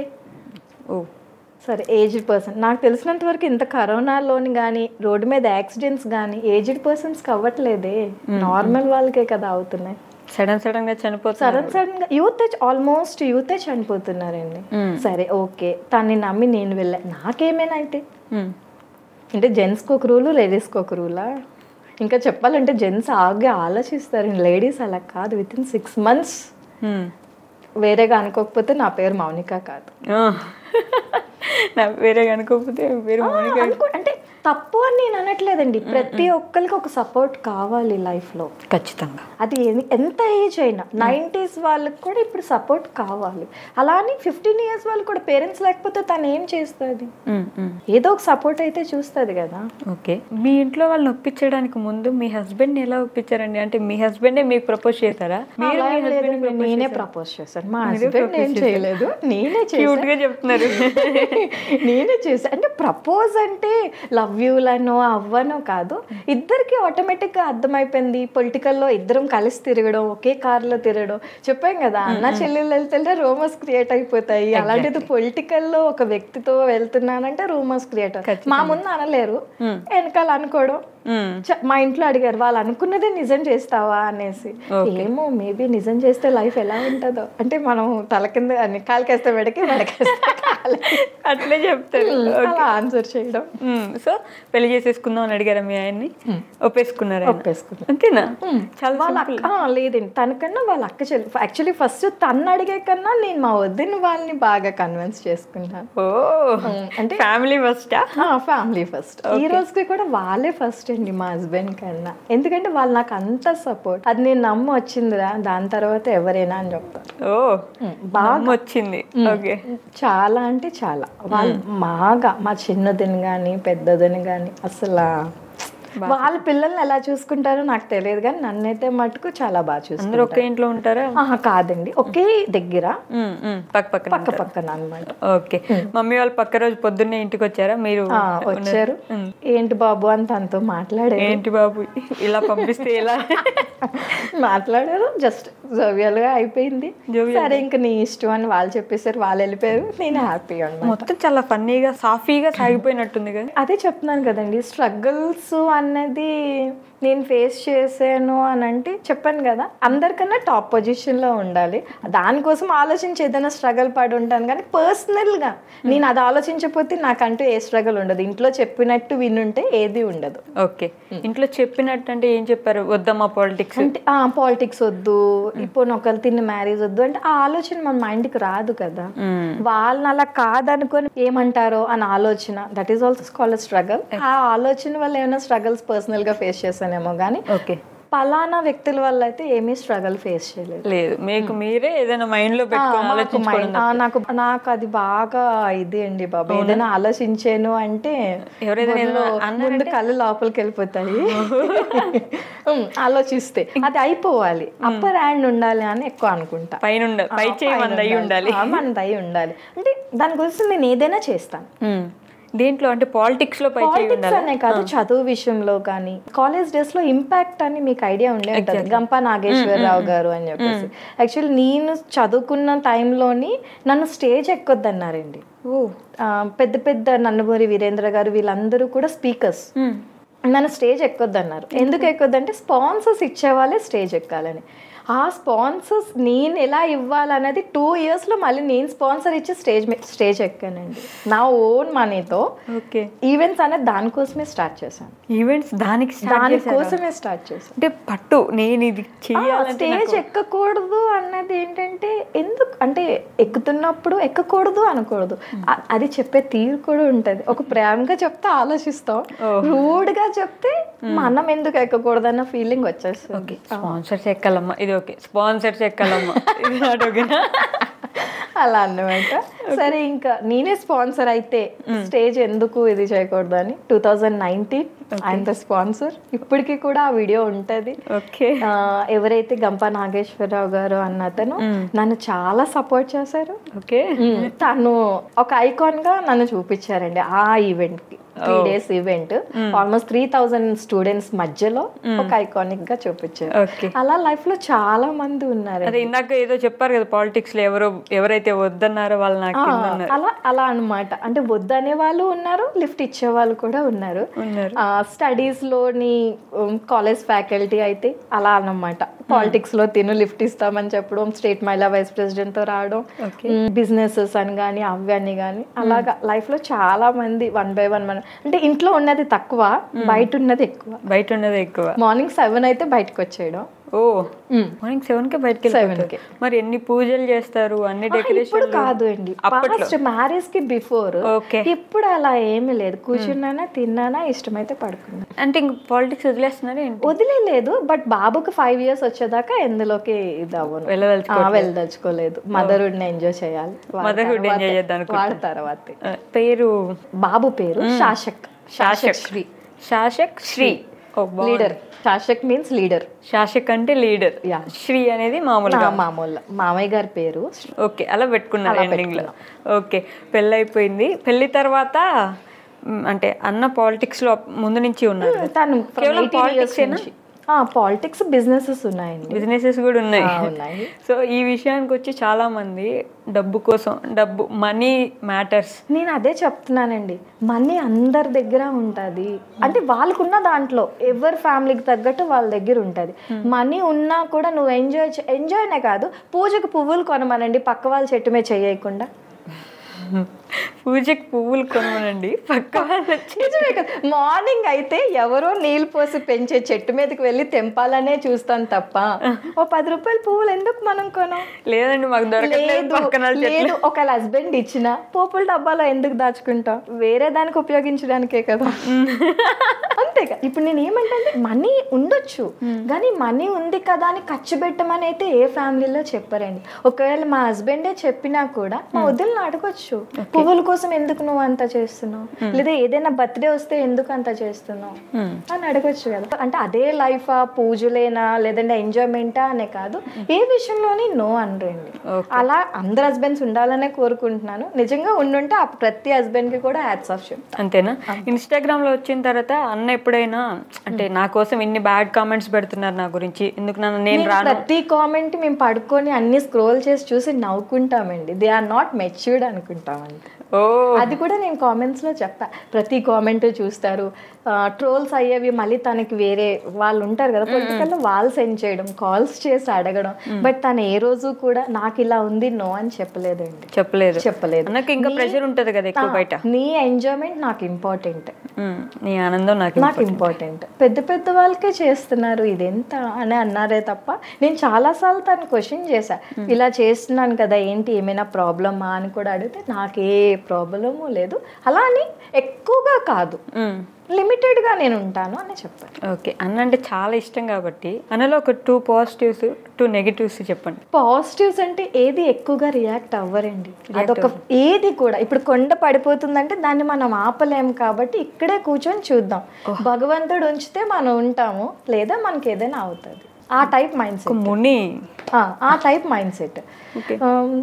ఓ సరే ఏజ్డ్ పర్సన్ నాకు తెలిసినంత వరకు ఇంత కరోనాలోని కానీ రోడ్డు మీద యాక్సిడెంట్స్ కానీ ఏజ్డ్ పర్సన్స్కి అవ్వట్లేదే నార్మల్ వాళ్ళకే కదా అవుతున్నాయి సడన్ సడన్ గా చనిపోతారు సడన్ సడన్ గా యూత్ ఆల్మోస్ట్ యూత్ చనిపోతున్నారండి సరే ఓకే తన్ని నమ్మి నేను వెళ్ళా నాకేమైనా అయితే మ్మ్. అంటే జెంట్స్కి ఒక రూలు లేడీస్కి ఒక రూలా ఇంకా చెప్పాలంటే జెంట్స్ ఆగే ఆలోచిస్తారు లేడీస్ అలా కాదు within six months hmm. వేరేగా అనుకోకపోతే నా పేరు మౌనిక కాదు ఆ. నా వేరే అనుకోకపోతే వేరే మౌనిక అనుకో అంటే తప్పు అని నేను అనట్లేదండి ప్రతి ఒక్కరికి ఒక సపోర్ట్ కావాలి life లో ఖచ్చితంగా అది ఎన్- ఎంత ఏజ్ అయినా నైంటీస్ వాళ్ళకి కూడా ఇప్పుడు సపోర్ట్ కావాలి అలా అని ఫిఫ్టీన్ ఇయర్స్ వాళ్ళు కూడా పేరెంట్స్ లేకపోతే తను ఏం చేస్తుంది ఉమ్, ఉమ్. ఏదో ఒక సపోర్ట్ అయితే చూస్తుంది కదా ఓకే మీ ఇంట్లో వాళ్ళని ఒప్పించడానికి ముందు మీ హస్బెండ్ని ఎలా ఒప్పించారండి అంటే మీ హస్బెండే మీకు ప్రపోజ్ చేశారా మీరు అలా మీ ఏం husband లేదండి, propose నేనే చేశారా? ప్రపోజ్ చేశాను మా మీరే హస్బెండ్ propose ఏం చేశారా? చేయలేదు నేనే క్యూట్ చేశాను గా చెప్తున్నారు నేనే చేశాను అంటే ప్రపోజ్ అంటే లవ్ యూలనో అవ్వనో కాదు ఇద్దరికి ఆటోమేటిక్గా అర్థమైపోయింది పొలిటికల్లో ఇద్దరం కలిసి తిరగడం ఒకే కార్లో తిరగడం చెప్పాం కదా అన్న చెల్లెళ్ళు వెళ్తుంటే రూమర్స్ క్రియేట్ అయిపోతాయి అలాంటిది పొలిటికల్లో ఒక వ్యక్తితో వెళ్తున్నానంటే రూమర్స్ క్రియేట్ మా ముందు అనలేరు వెనకాల అనుకోవడం ఉమ్. చ- మా ఇంట్లో అడిగారు వాళ్ళు అనుకున్నదే నిజం చేస్తావా అనేసి ఏమో మేబీ నిజం చేస్తే లైఫ్ ఎలా ఉంటుందో అంటే మనం తల కింద అని కాలికేస్తే మెడకి మెడకేస్తే కాలికి. అట్లే చెప్తారు అలా ఆన్సర్ చేయడం సో పెళ్లి చేసేసుకుందాం అని అడిగారా మీ ఆయన్ని ఒప్పేసుకున్నారా ఆయన? ఒప్పేసుకున్నాం. అంతేనా చాలా వాళ్ళ simple. అక్క ఆ, లేదండి తనకన్నా వాళ్ళ అక్క చెల్లి యాక్చువల్లీ ఫస్ట్ తను అడిగే కన్నా నేను మా వద్దిన వాళ్ళని బాగా కన్విన్స్ చేసుకున్నాను ఓ అంటే ఫ్యామిలీ ఫస్టా ఫ్యామిలీ ఫస్ట్ ఈ రోజుకి కూడా వాళ్ళే ఫస్ట్ అండి మా హస్బెండ్ కన్నా ఎందుకంటే వాళ్ళు నాకు అంత సపోర్ట్ అది నేను నమ్మ వచ్చిందిరా దాని తర్వాత ఎవరైనా అని చెప్తారు ఓ బాగా. బాగా వచ్చింది ఓకే చాలా అంటే చాలా వాళ్ళు బాగా మా చిన్నదని కానీ పెద్దదని కానీ అసలు వాళ్ళ పిల్లల్ని ఎలా చూసుకుంటారో నాకు తెలియదు కానీ నన్నైతే మటుకు చాలా బాగా అందరూ చూసుకుంటారు ఒకే ఇంట్లో ఉంటారా ఆహా, కాదండి ఒకే దగ్గర ఉమ్, ఉమ్, పక్క పక్కన పక్క పక్కన అనమాట ఓకే మమ్మీ వాళ్ళు పక్క రోజు పొద్దున్నే ఇంటికి వచ్చారా మీరు వచ్చారు ఏంటి బాబు అని తనతో మాట్లాడారు ఏంటి బాబు ఇలా పంపిస్తే ఎలా మాట్లాడారు జస్ట్ జోవియల్ గా అయిపోయింది Jovial సరే ఇంక నీ ఇష్టం అని వాళ్ళు చెప్పేసారు వాళ్ళు వెళ్ళిపోయారు నేను హ్యాపీ అనమాట మొత్తం చాలా ఫన్నీగా సాఫీగా సాగిపోయినట్టుంది కదా అదే చెప్తున్నాను కదండి స్ట్రగుల్స్ అన్నది నేను ఫేస్ చేశాను అని అంటే చెప్పాను కదా అందరికన్నా టాప్ పొజిషన్లో ఉండాలి దానికోసం ఆలోచించి ఏదైనా స్ట్రగుల్ పడి ఉంటాను కానీ పర్సనల్గా నేను అది ఆలోచించకపోతే నాకంటూ ఏ స్ట్రగుల్ ఉండదు ఇంట్లో చెప్పినట్టు వినుంటే ఏది ఉండదు ఓకే ఇంట్లో చెప్పినట్టు అంటే ఏం చెప్పారు వద్దమ్మా పాలిటిక్స్ అంటే ఆ పాలిటిక్స్ వద్దు ఇప్పుడు ఒకరు తిన్న మ్యారేజ్ వద్దు అంటే ఆ ఆలోచన మన మైండ్కి రాదు కదా వాళ్ళని అలా కాదనుకొని ఏమంటారో అని ఆలోచన that is also call struggle ఆ ఆలోచన వల్ల ఏమైనా స్ట్రగల్స్ పర్సనల్ గా ఫేస్ చేశానేమో కానీ ఓకే పలానా వ్యక్తుల వల్ల అయితే ఏమీ స్ట్రగల్ ఫేస్ చేయలేదు లేదు మీకు మీరే ఏదైనా మైండ్ లో ఆ, పెట్టుకొని మాకు ఆలోచించుకోండి mind- ఆ, నాకు నాకు అది బాగా ఇది అండి బాబు ఏదైనా ఆలోచించాను అంటే ఎవరైనా బుర్రలో ఏదైనా ముందు కళ్ళు లోపలికి వెళ్ళిపోతాయి ఉమ్, ఆలోచిస్తే అది అయిపోవాలి అప్పర్ హ్యాండ్ ఉండాలి అని ఎక్కువ అనుకుంటా పైన ఉండ- పై చేయి మంది అయి ఉండాలి ఆ, మనది అయి ఉండాలి అంటే దాని గురించి నేను ఏదైనా చేస్తాను ఉమ్. దేంట్లో అంటే పాలిటిక్స్ లో పై చేయి పాలిటిక్స్ ఉండాలి అనే కాదు చదువు విషయంలో కానీ కాలేజ్ డేస్ లో ఇంపాక్ట్ అని మీకు ఐడియా ఉండే ఉంటుంది గంప నాగేశ్వరరావు గారు అని చెప్పేసి యాక్చువల్లీ నేను చదువుకున్న టైంలోని నన్ను స్టేజ్ ఎక్కొద్దన్నారండి ఓ ఆ, పెద్ద పెద్ద నన్నమూరి వీరేంద్ర గారు వీళ్ళందరూ కూడా స్పీకర్స్ ఉమ్. నన్ను స్టేజ్ ఎక్కొద్దన్నారు ఎందుకు ఎక్కొద్దంటే స్పాన్సర్స్ ఇచ్చేవాళ్ళే స్టేజ్ ఎక్కాలని ఆ స్పాన్సర్స్ నేను ఎలా ఇవ్వాలన్నది టూ ఇయర్స్లో మళ్ళీ నేను స్పాన్సర్ ఇచ్చి స్టేజ్ స్టేజ్ ఎక్కానండి నా ఓన్ మనీతో ఓకే ఈవెంట్స్ అనేది దానికోసమే స్టార్ట్ చేశాను ఈవెంట్స్ దానికి start చేశారా? దానికోసమే స్టార్ట్ చేశాను అంటే పట్టు నేను ఇది చెయ్యాలంటే స్టేజ్ ఎక్కకూడదు అన్నది ఏంటంటే ఎందుకు అంటే ఎక్కుతున్నప్పుడు ఎక్కకూడదు అనకూడదు అ- అది చెప్పే తీరు కూడా ఉంటది ఒక ప్రేమగా చెప్తే ఆలోచిస్తాం రూడ్ గా చెప్తే మనం ఎందుకు ఎక్కకూడదు అన్న ఫీలింగ్ వచ్చేస్తుంది స్పాన్సర్స్ ఎక్కాలమ్మా ఇది ఓకే స్పాన్సర్స్ ఎక్కాలమ్మా ఇది నాట్ ఓకేనా అలా అన్నమాట సరే ఇంకా నేనే స్పాన్సర్ అయితే స్టేజ్ ఎందుకు ఇది చేయకూడదు అని టూ థౌజండ్ నైన్టీన్ ఆయన స్పాన్సర్ ఇప్పటికీ కూడా ఆ వీడియో ఉంటది ఓకే ఆ, ఎవరైతే గంప నాగేశ్వరరావు గారు అన్న అతను నన్ను చాలా సపోర్ట్ చేశారు ఓకే మ్మ్. తను ఒక ఐకాన్ గా నన్ను చూపించారండి ఆ ఈవెంట్ కి three days event almost three thousand students మధ్యలో ఒక ఐకానిక్ గా చూపించారు ఓకే అలా లైఫ్ లో చాలా మంది ఉన్నారు అదే ఇందాక ఏదో చెప్పారు కదా పాలిటిక్స్ లో ఎవరో ఎవరైతే వద్దన్నారో వాళ్ళు నాకు కింద ఉన్నారు అలా అలా అన్నమాట అంటే వద్దనే వాళ్ళు ఉన్నారు లిఫ్ట్ ఇచ్చే వాళ్ళు కూడా ఉన్నారు ఉన్నారు స్టడీస్ లోని కాలేజ్ ఫ్యాకల్టీ అయితే అలా అన్నమాట పాలిటిక్స్ లో తిను లిఫ్ట్ ఇస్తామని చెప్పడం స్టేట్ మహిళా వైస్ ప్రెసిడెంట్ తో రావడం Okay. బిజినెసెస్ అని కానీ అవి అని కానీ అలాగా లైఫ్ లో చాలా మంది వన్ బై వన్ మన అంటే ఇంట్లో ఉన్నది తక్కువ బయట ఉన్నది ఎక్కువ బయట ఉన్నది ఎక్కువ మార్నింగ్ సెవెన్ అయితే బయటకు వచ్చేయడం ఓ మార్నింగ్ సెవెన్ కి బయటకి Seven వెళ్ళిపోతారు. కి. మరి ఎన్ని పూజలు చేస్తారు అన్ని ఇప్పుడు డెకరేషన్ కాదు అండి అప్పట్లో. ఫస్ట్ మ్యారేజ్ కి బిఫోర్ Okay. ఇప్పుడు అలా ఏమీ లేదు కూర్చున్నానా తిన్నానా ఇష్టమైతే పడుకున్నా అంటే ఇంక పాలిటిక్స్ వదిలేస్తున్నారు ఏంటి వదిలేదు బట్ బాబుకి ఫైవ్ ఇయర్స్ వచ్చేదాకా ఎందులోకి ఇది అవ్వను వెళ్ళదలుచుకోవట్లేదు. ఆ, వెళ్ళదలుచుకోలేదు మదర్హుడ్ ని ఎంజాయ్ చేయాలి వాడి Motherhood enjoy తర్వాతే- చేద్దాం అనుకుంటున్నా. వాడి తర్వాతే ఆ, పేరు బాబు పేరు శాసక్ శాసక్ శ్రీ శాసక్ శ్రీ ఓ బాగుంది. లీడర్ శాసక్ మీన్స్ లీడర్ శాసక్ అంటే లీడర్ Yeah. శ్రీ అనేది మామూలుగా మామూలు మామయ్య గారి పేరు ఓకే అలా పెట్టుకున్నారు అలా ఎండింగ్ లో ఓకే పెళ్ళి అయిపోయింది పెళ్లి తర్వాత మ్, అంటే అన్న పాలిటిక్స్ లో ముందు నుంచి ఉన్నారు తను కేవలం politics ఏనా? పాలిటిక్స్ బిజినెసెస్ ఉన్నాయండి బిజినెసెస్ కూడా ఉన్నాయి ఆ, ఉన్నాయి. సో ఈ విషయానికి వచ్చి చాలా మంది డబ్బు కోసం డబ్బు మనీ మ్యాటర్స్ నేను అదే చెప్తున్నానండి మనీ అందరి దగ్గర ఉంటుంది అంటే వాళ్ళకున్న దాంట్లో ఎవరి ఫ్యామిలీకి తగ్గట్టు వాళ్ళ దగ్గర ఉంటుంది మనీ ఉన్నా కూడా నువ్వు ఎంజాయ్ ఎంజాయ్నే కాదు పూజకు పువ్వులు కొనమనండి పక్క వాళ్ళ చెట్టు మీద చేయకుండా పూజకి పువ్వులు కొనమనండి పక్క వాళ్ళు వచ్చి నిజమే కదా మార్నింగ్ అయితే ఎవరో నీళ్ళు పోసి పెంచే చెట్టు మీదకి వెళ్ళి తెంపాలనే చూస్తాను తప్ప ఓ పది రూపాయల పువ్వులు ఎందుకు మనం కొనం లేదండి మాకు దొరకలేదు లేదు పక్కన వాళ్ళ చెట్లు లేదు ఒక హస్బెండ్ ఇచ్చిన పోపుల డబ్బాలో ఎందుకు దాచుకుంటాం వేరే దానికి ఉపయోగించడానికే కదా అంతే కదా ఇప్పుడు నేను ఏమంటే మనీ ఉండొచ్చు కానీ మనీ ఉంది కదా అని ఖర్చు పెట్టమని అయితే ఏ ఫ్యామిలీలో చెప్పరండి ఒకవేళ మా హస్బెండే చెప్పినా కూడా మా వదిలిని అడగొచ్చు పువ్వుల కోసం ఎందుకు నువ్వు అంత చేస్తున్నావు లేదా ఏదైనా బర్త్డే వస్తే ఎందుకు అంత చేస్తున్నావు అని అడగొచ్చు కదా అంటే అదే లైఫా పూజలేనా లేదంటే ఎంజాయ్మెంటా అనే కాదు ఏ విషయంలోని నో అనరండి అలా అందరు హస్బెండ్స్ ఉండాలనే కోరుకుంటున్నాను నిజంగా ఉండుంటే ఆ ప్రతి హస్బెండ్ కి కూడా హ్యాట్స్ ఆఫ్ చెప్తాను అంతేనా ఇన్స్టాగ్రామ్ లో వచ్చిన తర్వాత అన్న ఎప్పుడైనా అంటే నా కోసం ఇన్ని బ్యాడ్ కామెంట్స్ పెడుతున్నారు నా గురించి ఎందుకు నన్ను నేను నేను రాను ప్రతి కామెంట్ మేము పడుకొని అన్ని స్క్రోల్ చేసి చూసి నవ్వుకుంటామండి దే ఆర్ నాట్ మెచ్యూర్డ్ అనుకుంటామండి ఓ అది కూడా నేను కామెంట్స్ లో చెప్పా ప్రతి కామెంట్ చూస్తారు ట్రోల్స్ అయ్యేవి మళ్ళీ తనకి వేరే వాళ్ళు ఉంటారు కదా పొలిటికల్ వాళ్ళు సెండ్ చేయడం కాల్స్ చేసి అడగడం బట్ తను ఏ రోజు కూడా నాకు ఇలా ఉంది నో అని చెప్పలేదండి చెప్పలేదు చెప్పలేదు అన్నకి ఇంకా ప్రెషర్ ఉంటది కదా ఎక్కువ బయట నీ ఎంజాయ్మెంట్ నాకు ఇంపార్టెంట్ ఉమ్, నీ ఆనందం నాకు నాకు ఇంపార్టెంట్ పెద్ద పెద్ద వాళ్ళకే చేస్తున్నారు ఇదెంత అని అన్నారే తప్ప నేను చాలాసార్లు తను క్వశ్చన్ చేశా ఇలా చేస్తున్నాను కదా ఏంటి ఏమైనా ప్రాబ్లమా అని కూడా అడిగితే నాకే ప్రాబ్లము లేదు అలా అని ఎక్కువగా కాదు ఉమ్, లిమిటెడ్ గా నేను ఉంటాను అని చెప్పాను ఓకే అన్న అంటే చాలా ఇష్టం కాబట్టి అన్నలో ఒక టూ పాజిటివ్స్ టూ నెగిటివ్స్ చెప్పండి పాజిటివ్స్ అంటే ఏది ఎక్కువగా రియాక్ట్ అవ్వరండి అదొక ఏది కూడా ఇప్పుడు కొండ పడిపోతుందంటే దాన్ని మనం ఆపలేం కాబట్టి ఇక్కడే కూర్చొని చూద్దాం భగవంతుడు ఉంచితే మనం ఉంటాము లేదా మనకి ఏదైనా అవుతుంది ఆ టైప్ మైండ్ ఒక సెట్ ముని ఆ type mindset Okay.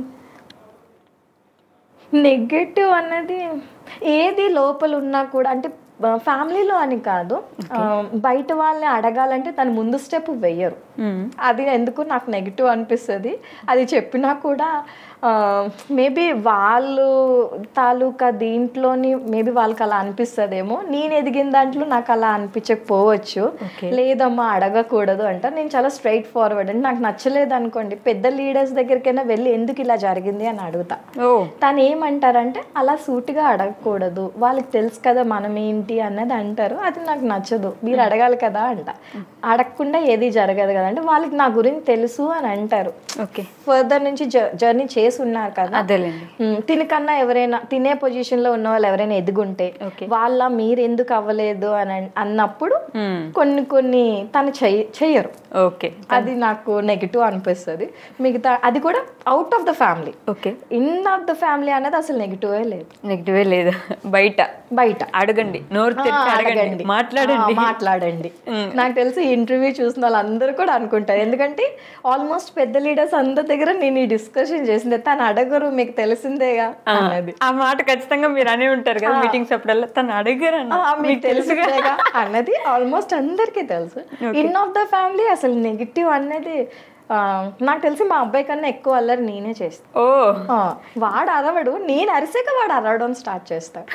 Negative అన్నది ఏది లోపల ఉన్నా కూడా అంటే ఫ్యామిలీలో అని కాదు ఆ, బయట వాళ్ళని అడగాలంటే తను ముందు స్టెప్ వెయ్యరు ఉమ్, అది ఎందుకు నాకు నెగిటివ్ అనిపిస్తుంది అది చెప్పినా కూడా మేబీ వాళ్ళు తాలూకా దీంట్లోని మేబీ వాళ్ళకి అలా అనిపిస్తుందేమో నేను ఎదిగిన దాంట్లో నాకు అలా అనిపించకపోవచ్చు Okay. లేదమ్మా అడగకూడదు అంట నేను చాలా స్ట్రైట్ ఫార్వర్డ్ అంటే నాకు నచ్చలేదు అనుకోండి పెద్ద లీడర్స్ దగ్గరికైనా వెళ్ళి ఎందుకు ఇలా జరిగింది అని అడుగుతా ఓ తను ఏమంటారంటే అలా సూటిగా అడగకూడదు వాళ్ళకి తెలుసు కదా మనం ఏంటి అన్నది అంటారు అది నాకు నచ్చదు మీరు అడగాలి కదా అంట అడగకుండా ఏది జరగదు కదా అంటే వాళ్ళకి నా గురించి తెలుసు అని అంటారు ఓకే ఫర్దర్ నుంచి జర్నీ చేసి ఉన్నారు కదా అదేలేండి ఉమ్, తినకన్నా ఎవరైనా తినే పొజిషన్ లో ఉన్న వాళ్ళు ఎవరైనా ఎదుగుంటే Okay. వాళ్ళ మీరు ఎందుకు అవ్వలేదు అని అన్- అన్నప్పుడు ఉమ్, కొన్ని కొన్ని తను చెయ్య చెయ్యరు ఓకే అది నాకు నెగిటివ్ అనిపిస్తుంది మిగతా అది కూడా out of the family okay in of the family అనేది అసలు నెగిటివే లేదు నెగిటివే లేదు బయట బయట అడగండి నోరు ఆ, తెరిచి అడగండి అడగండి మాట్లాడండి ఆ, మాట్లాడండి నాకు తెలిసి ఇంటర్వ్యూ చూసిన వాళ్ళందరూ కూడా అనుకుంటారు ఎందుకంటే ఆల్మోస్ట్ పెద్ద లీడర్స్ అందరి దగ్గర నేను ఈ డిస్కషన్ చేసింది తను అడగరు మీకు తెలిసిందేగా ఆ, అన్నది ఆ మాట ఖచ్చితంగా మీరు అనే ఉంటారు కదా మీటింగ్స్ అప్పుడల్లా తను అడిగారు ఆ, మీకు తెలుసుగా అన్నది ఆల్మోస్ట్ అందరికీ తెలుసు ఇన్ ఆఫ్ ద ఫ్యామిలీ అసలు నెగిటివ్ అనేది ఆ, నాకు తెలిసి మా అబ్బాయి కన్నా ఎక్కువ అల్లరి నేనే చేస్తాను ఓ ఆ, వాడు అరవడు నేను అరిసాక వాడు అరవడం స్టార్ట్ చేస్తాడు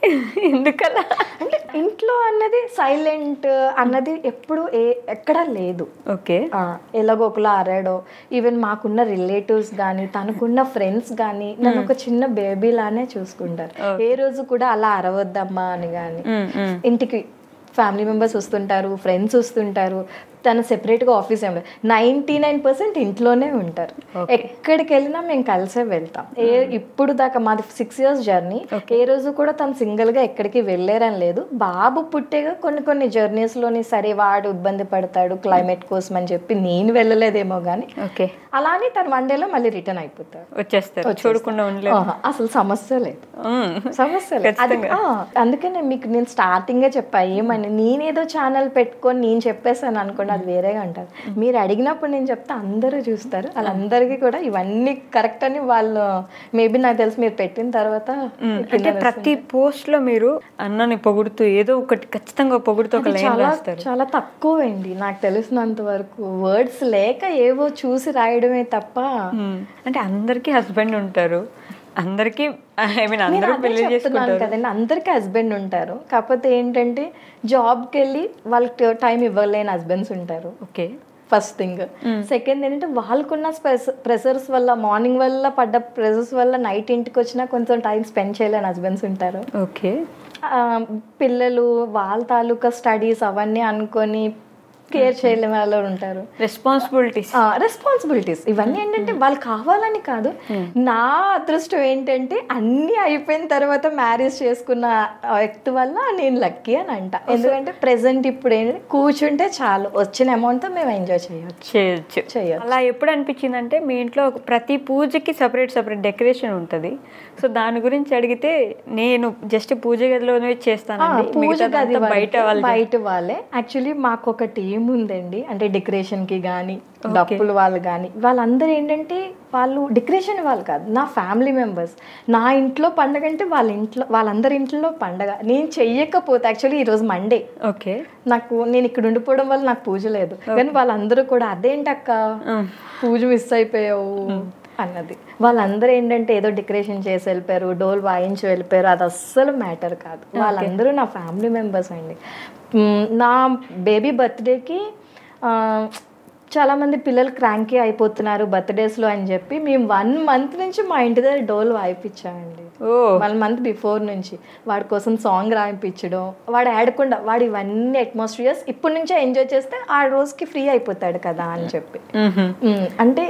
ఎందుకలా అంటే ఇంట్లో అన్నది సైలెంట్ అన్నది ఎప్పుడు ఏ ఎక్కడా లేదు ఓకే ఆ, ఎలాగోకలా అరాడో ఈవెన్ మాకున్న రిలేటివ్స్ కానీ తనకున్న ఫ్రెండ్స్ కానీ నన్ను ఒక చిన్న బేబీ లానే చూసుకుంటారు ఏ రోజు కూడా అలా అరవద్దమ్మా అని కానీ ఇంటికి ఫ్యామిలీ మెంబర్స్ వస్తుంటారు ఫ్రెండ్స్ వస్తుంటారు తను సెపరేట్గా ఆఫీస్ ఏం లేదు నైంటీ నైన్ పర్సెంట్ ఇంట్లోనే ఉంటారు ఎక్కడికి వెళ్ళినా మేము కలిసే వెళ్తాం ఏ ఇప్పుడు దాకా మాది సిక్స్ ఇయర్స్ జర్నీ ఏ రోజు కూడా తను సింగిల్గా ఎక్కడికి వెళ్ళారని లేదు బాబు పుట్టేగా కొన్ని కొన్ని జర్నీస్లోని సరే వాడు ఇబ్బంది పడతాడు క్లైమేట్ కోసం అని చెప్పి నేను వెళ్ళలేదేమో కానీ ఓకే అలానే తను వన్ డేలో మళ్ళీ రిటర్న్ అయిపోతారు వచ్చేస్తారు చూడకుండా ఉండలేదు ఆహా, అసలు సమస్య లేదు సమస్య లేదు అది ఆ, అందుకే నేను మీకు నేను స్టార్టింగే చెప్పా ఏమని నేనేదో ఛానల్ పెట్టుకొని నేను చెప్పేసాను అనుకోండి అది వేరేగా అంటారు మీరు అడిగినప్పుడు నేను చెప్తే అందరూ చూస్తారు వాళ్ళందరికీ కూడా ఇవన్నీ కరెక్ట్ అని వాళ్ళు మేబీ నాకు తెలిసి మీరు పెట్టిన తర్వాత అంటే ప్రతి పోస్ట్ లో మీరు అన్నని పొగుడుతూ ఏదో ఒకటి ఖచ్చితంగా పొగుడుతూ ఒక లైన్ చాలా రాస్తారు చాలా తక్కువ అండి నాకు తెలిసినంత వరకు వర్డ్స్ లేక ఏవో చూసి రాయడమే తప్ప మ్మ్. అంటే అందరికీ హస్బెండ్ ఉంటారు అందరికీ ఐ మీన్ నేను అందరూ అదే పెళ్లి చెప్తున్నాను చేసుకుంటారు కదండి అందరికీ హస్బెండ్ ఉంటారు కాకపోతే ఏంటంటే జాబ్కి వెళ్ళి వాళ్ళకి టైం ఇవ్వలేని హస్బెండ్స్ ఉంటారు ఓకే ఫస్ట్ థింగ్ సెకండ్ ఏంటంటే వాళ్ళకున్న ప్రెషర్స్ వల్ల మార్నింగ్ వల్ల పడ్డ ప్రెషర్స్ వల్ల నైట్ ఇంటికి వచ్చినా కొంచెం టైం స్పెండ్ చేయలేని హస్బెండ్స్ ఉంటారు ఓకే ఆ, పిల్లలు వాళ్ళ తాలూకా స్టడీస్ అవన్నీ అనుకొని కేర్ చేయలేని వాళ్ళు ఉంటారు రెస్పాన్సిబిలిటీస్ రెస్పాన్సిబిలిటీస్ ఇవన్నీ ఏంటంటే వాళ్ళు కావాలని కాదు నా అదృష్టం ఏంటంటే అన్నీ అయిపోయిన తర్వాత మ్యారేజ్ చేసుకున్న ఆ వ్యక్తి వల్ల నేను లక్కీ అని అంట ఎందుకంటే ప్రెసెంట్ ఇప్పుడు ఏంటంటే కూర్చుంటే చాలు వచ్చిన అమౌంట్తో మేము ఎంజాయ్ చేయొచ్చు చేయొచ్చు చేయొచ్చు అలా ఎప్పుడు అనిపించింది అంటే మీ ఇంట్లో ఒక- ప్రతి పూజకి సపరేట్ సపరేట్ డెకరేషన్ ఉంటుంది సో దాని గురించి అడిగితే నేను జస్ట్ పూజ గదిలోనే చేస్తానండి పూజ మిగతాదంతా గది బయట వరకే, వాళ్ళు బయట వాళ్ళే యాక్చువల్లీ మాకు ఒక టీం ఉందండి అంటే డెకరేషన్ కి కానీ డప్పులు వాళ్ళు కానీ వాళ్ళందరూ ఏంటంటే వాళ్ళు డెకరేషన్ వాళ్ళు కాదు నా ఫ్యామిలీ మెంబర్స్ నా ఇంట్లో పండగ అంటే వాళ్ళ ఇంట్లో వాళ్ళందరి ఇంట్లో పండగ నేను చెయ్యకపోతే యాక్చువల్లీ ఈరోజు మండే ఓకే నాకు నేను ఇక్కడ ఉండిపోవడం వల్ల నాకు పూజ లేదు కానీ వాళ్ళందరూ కూడా అదేంటక్క పూజ మిస్ అయిపోయావు అన్నది వాళ్ళందరూ ఏంటంటే ఏదో డెకరేషన్ చేసి వెళ్ళిపోయారు డోల్ వాయించి వెళ్ళిపోయారు అది అస్సలు మ్యాటర్ కాదు వాళ్ళందరూ నా ఫ్యామిలీ మెంబర్స్ అండి మ్, నా బేబీ బర్త్డేకి చాలామంది పిల్లలు క్రాంకీ అయిపోతున్నారు బర్త్డేస్లో అని చెప్పి మేము వన్ మంత్ నుంచి మా ఇంటి దగ్గర డోల్ వాయిపించామండి ఓ వన్ మంత్ బిఫోర్ నుంచి వాడి కోసం సాంగ్ రాయించడం వాడు ఆడకుండా వాడు ఇవన్నీ అట్మాస్ఫియర్స్ ఇప్పటి నుంచే ఎంజాయ్ చేస్తే ఆ రోజుకి ఫ్రీ అయిపోతాడు కదా అని చెప్పి ఉమ్, అంటే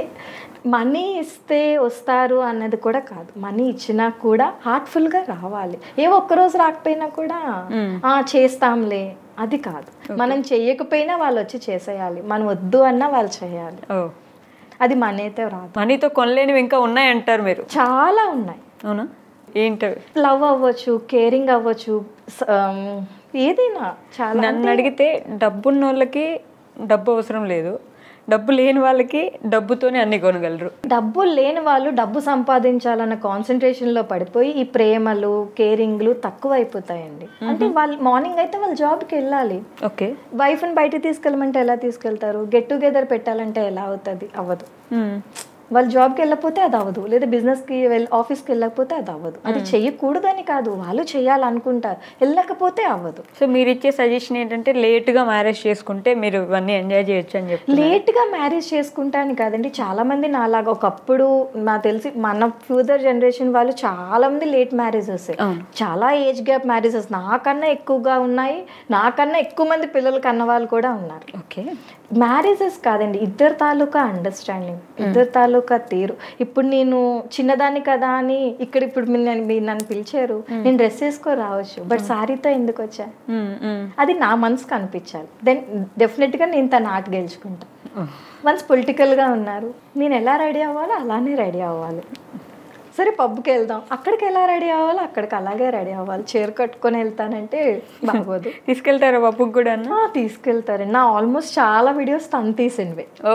మనీ ఇస్తే వస్తారు అన్నది కూడా కాదు మనీ ఇచ్చినా కూడా హార్ట్ఫుల్గా రావాలి ఏ ఒక్కరోజు రాకపోయినా కూడా "ఆ, చేస్తాంలే అది కాదు మనం చెయ్యకపోయినా వాళ్ళు వచ్చి చేసేయాలి మనం వద్దు అన్నా వాళ్ళు చేయాలి ఓ అది మనీ అయితే రాదు మనీతో కొనలేనివి ఇంకా ఉన్నాయంటారు మీరు చాలా ఉన్నాయి అవునా ఏంటవి లవ్ అవ్వచ్చు కేరింగ్ అవ్వచ్చు స- ఆమ్, ఏదైనా చాలా నన్ను అడిగితే డబ్బున్న వాళ్ళకి డబ్బు అవసరం లేదు డబ్బు లేని వాళ్ళకి డబ్బుతోనే అన్ని కొనగలరు డబ్బు లేని వాళ్ళు డబ్బు సంపాదించాలన్న కాన్సన్ట్రేషన్ లో పడిపోయి ఈ ప్రేమలు కేరింగ్లు తక్కువ అయిపోతాయండి అంటే వాళ్ళు మార్నింగ్ అయితే వాళ్ళు జాబ్కి వెళ్ళాలి ఓకే వైఫ్ని బయట తీసుకెళ్ళమంటే ఎలా తీసుకెళ్తారు గెట్ టుగెదర్ పెట్టాలంటే ఎలా అవుతుంది అవ్వదు వాళ్ళు జాబ్కి వెళ్ళకపోతే అది అవ్వదు లేదా బిజినెస్కి వెళ్ళి ఆఫీస్కి వెళ్ళకపోతే అది అవ్వదు అది చెయ్యకూడదని కాదు వాళ్ళు చేయాలనుకుంటారు వెళ్ళకపోతే అవ్వదు సో మీరు ఇచ్చే సజెషన్ ఏంటంటే లేట్గా మ్యారేజ్ చేసుకుంటే మీరు ఇవన్నీ ఎంజాయ్ చేయొచ్చు అని చెప్పి లేట్గా మ్యారేజ్ చేసుకుంటాను కాదండి చాలా మంది నాలాగా ఒకప్పుడు నాకు తెలిసి మన ఫ్యూచర్ జనరేషన్ వాళ్ళు చాలా మంది లేట్ మ్యారేజెస్ అవును. చాలా ఏజ్ గ్యాప్ మ్యారేజెస్ నాకన్నా ఎక్కువగా ఉన్నాయి నాకన్నా ఎక్కువ మంది పిల్లలు కన్న వాళ్ళు కూడా ఉన్నారు ఓకే మ్యారేజెస్ కాదండి ఇద్దరు తాలూకా అండర్స్టాండింగ్ ఇద్దరు తాలూకా తీరు ఇప్పుడు నేను చిన్నదాన్ని కదా అని ఇక్కడ ఇప్పుడు మీరు నన్ను మీరు నన్ను పిలిచారు నేను డ్రెస్ వేసుకో రావచ్చు బట్ సారీతో ఎందుకు వచ్చా అది నా మనసుకు అనిపించాలి దెన్ డెఫినెట్గా నేను తన ఆట గెలుచుకుంటా వన్స్ పొలిటికల్గా ఉన్నారు నేను ఎలా రెడీ అవ్వాలో అలానే రెడీ అవ్వాలి సరే పబ్కి వెళ్దాం అక్కడికి ఎలా రెడీ అవ్వాలో అక్కడికి అలాగే రెడీ అవ్వాలి చీర కట్టుకొని వెళ్తానంటే బాగోదు తీసుకెళ్తారా పప్పుకి కూడా అన్న ఆ, తీసుకెళ్తారు నా ఆల్మోస్ట్ చాలా వీడియోస్ తను తీసినవే ఓ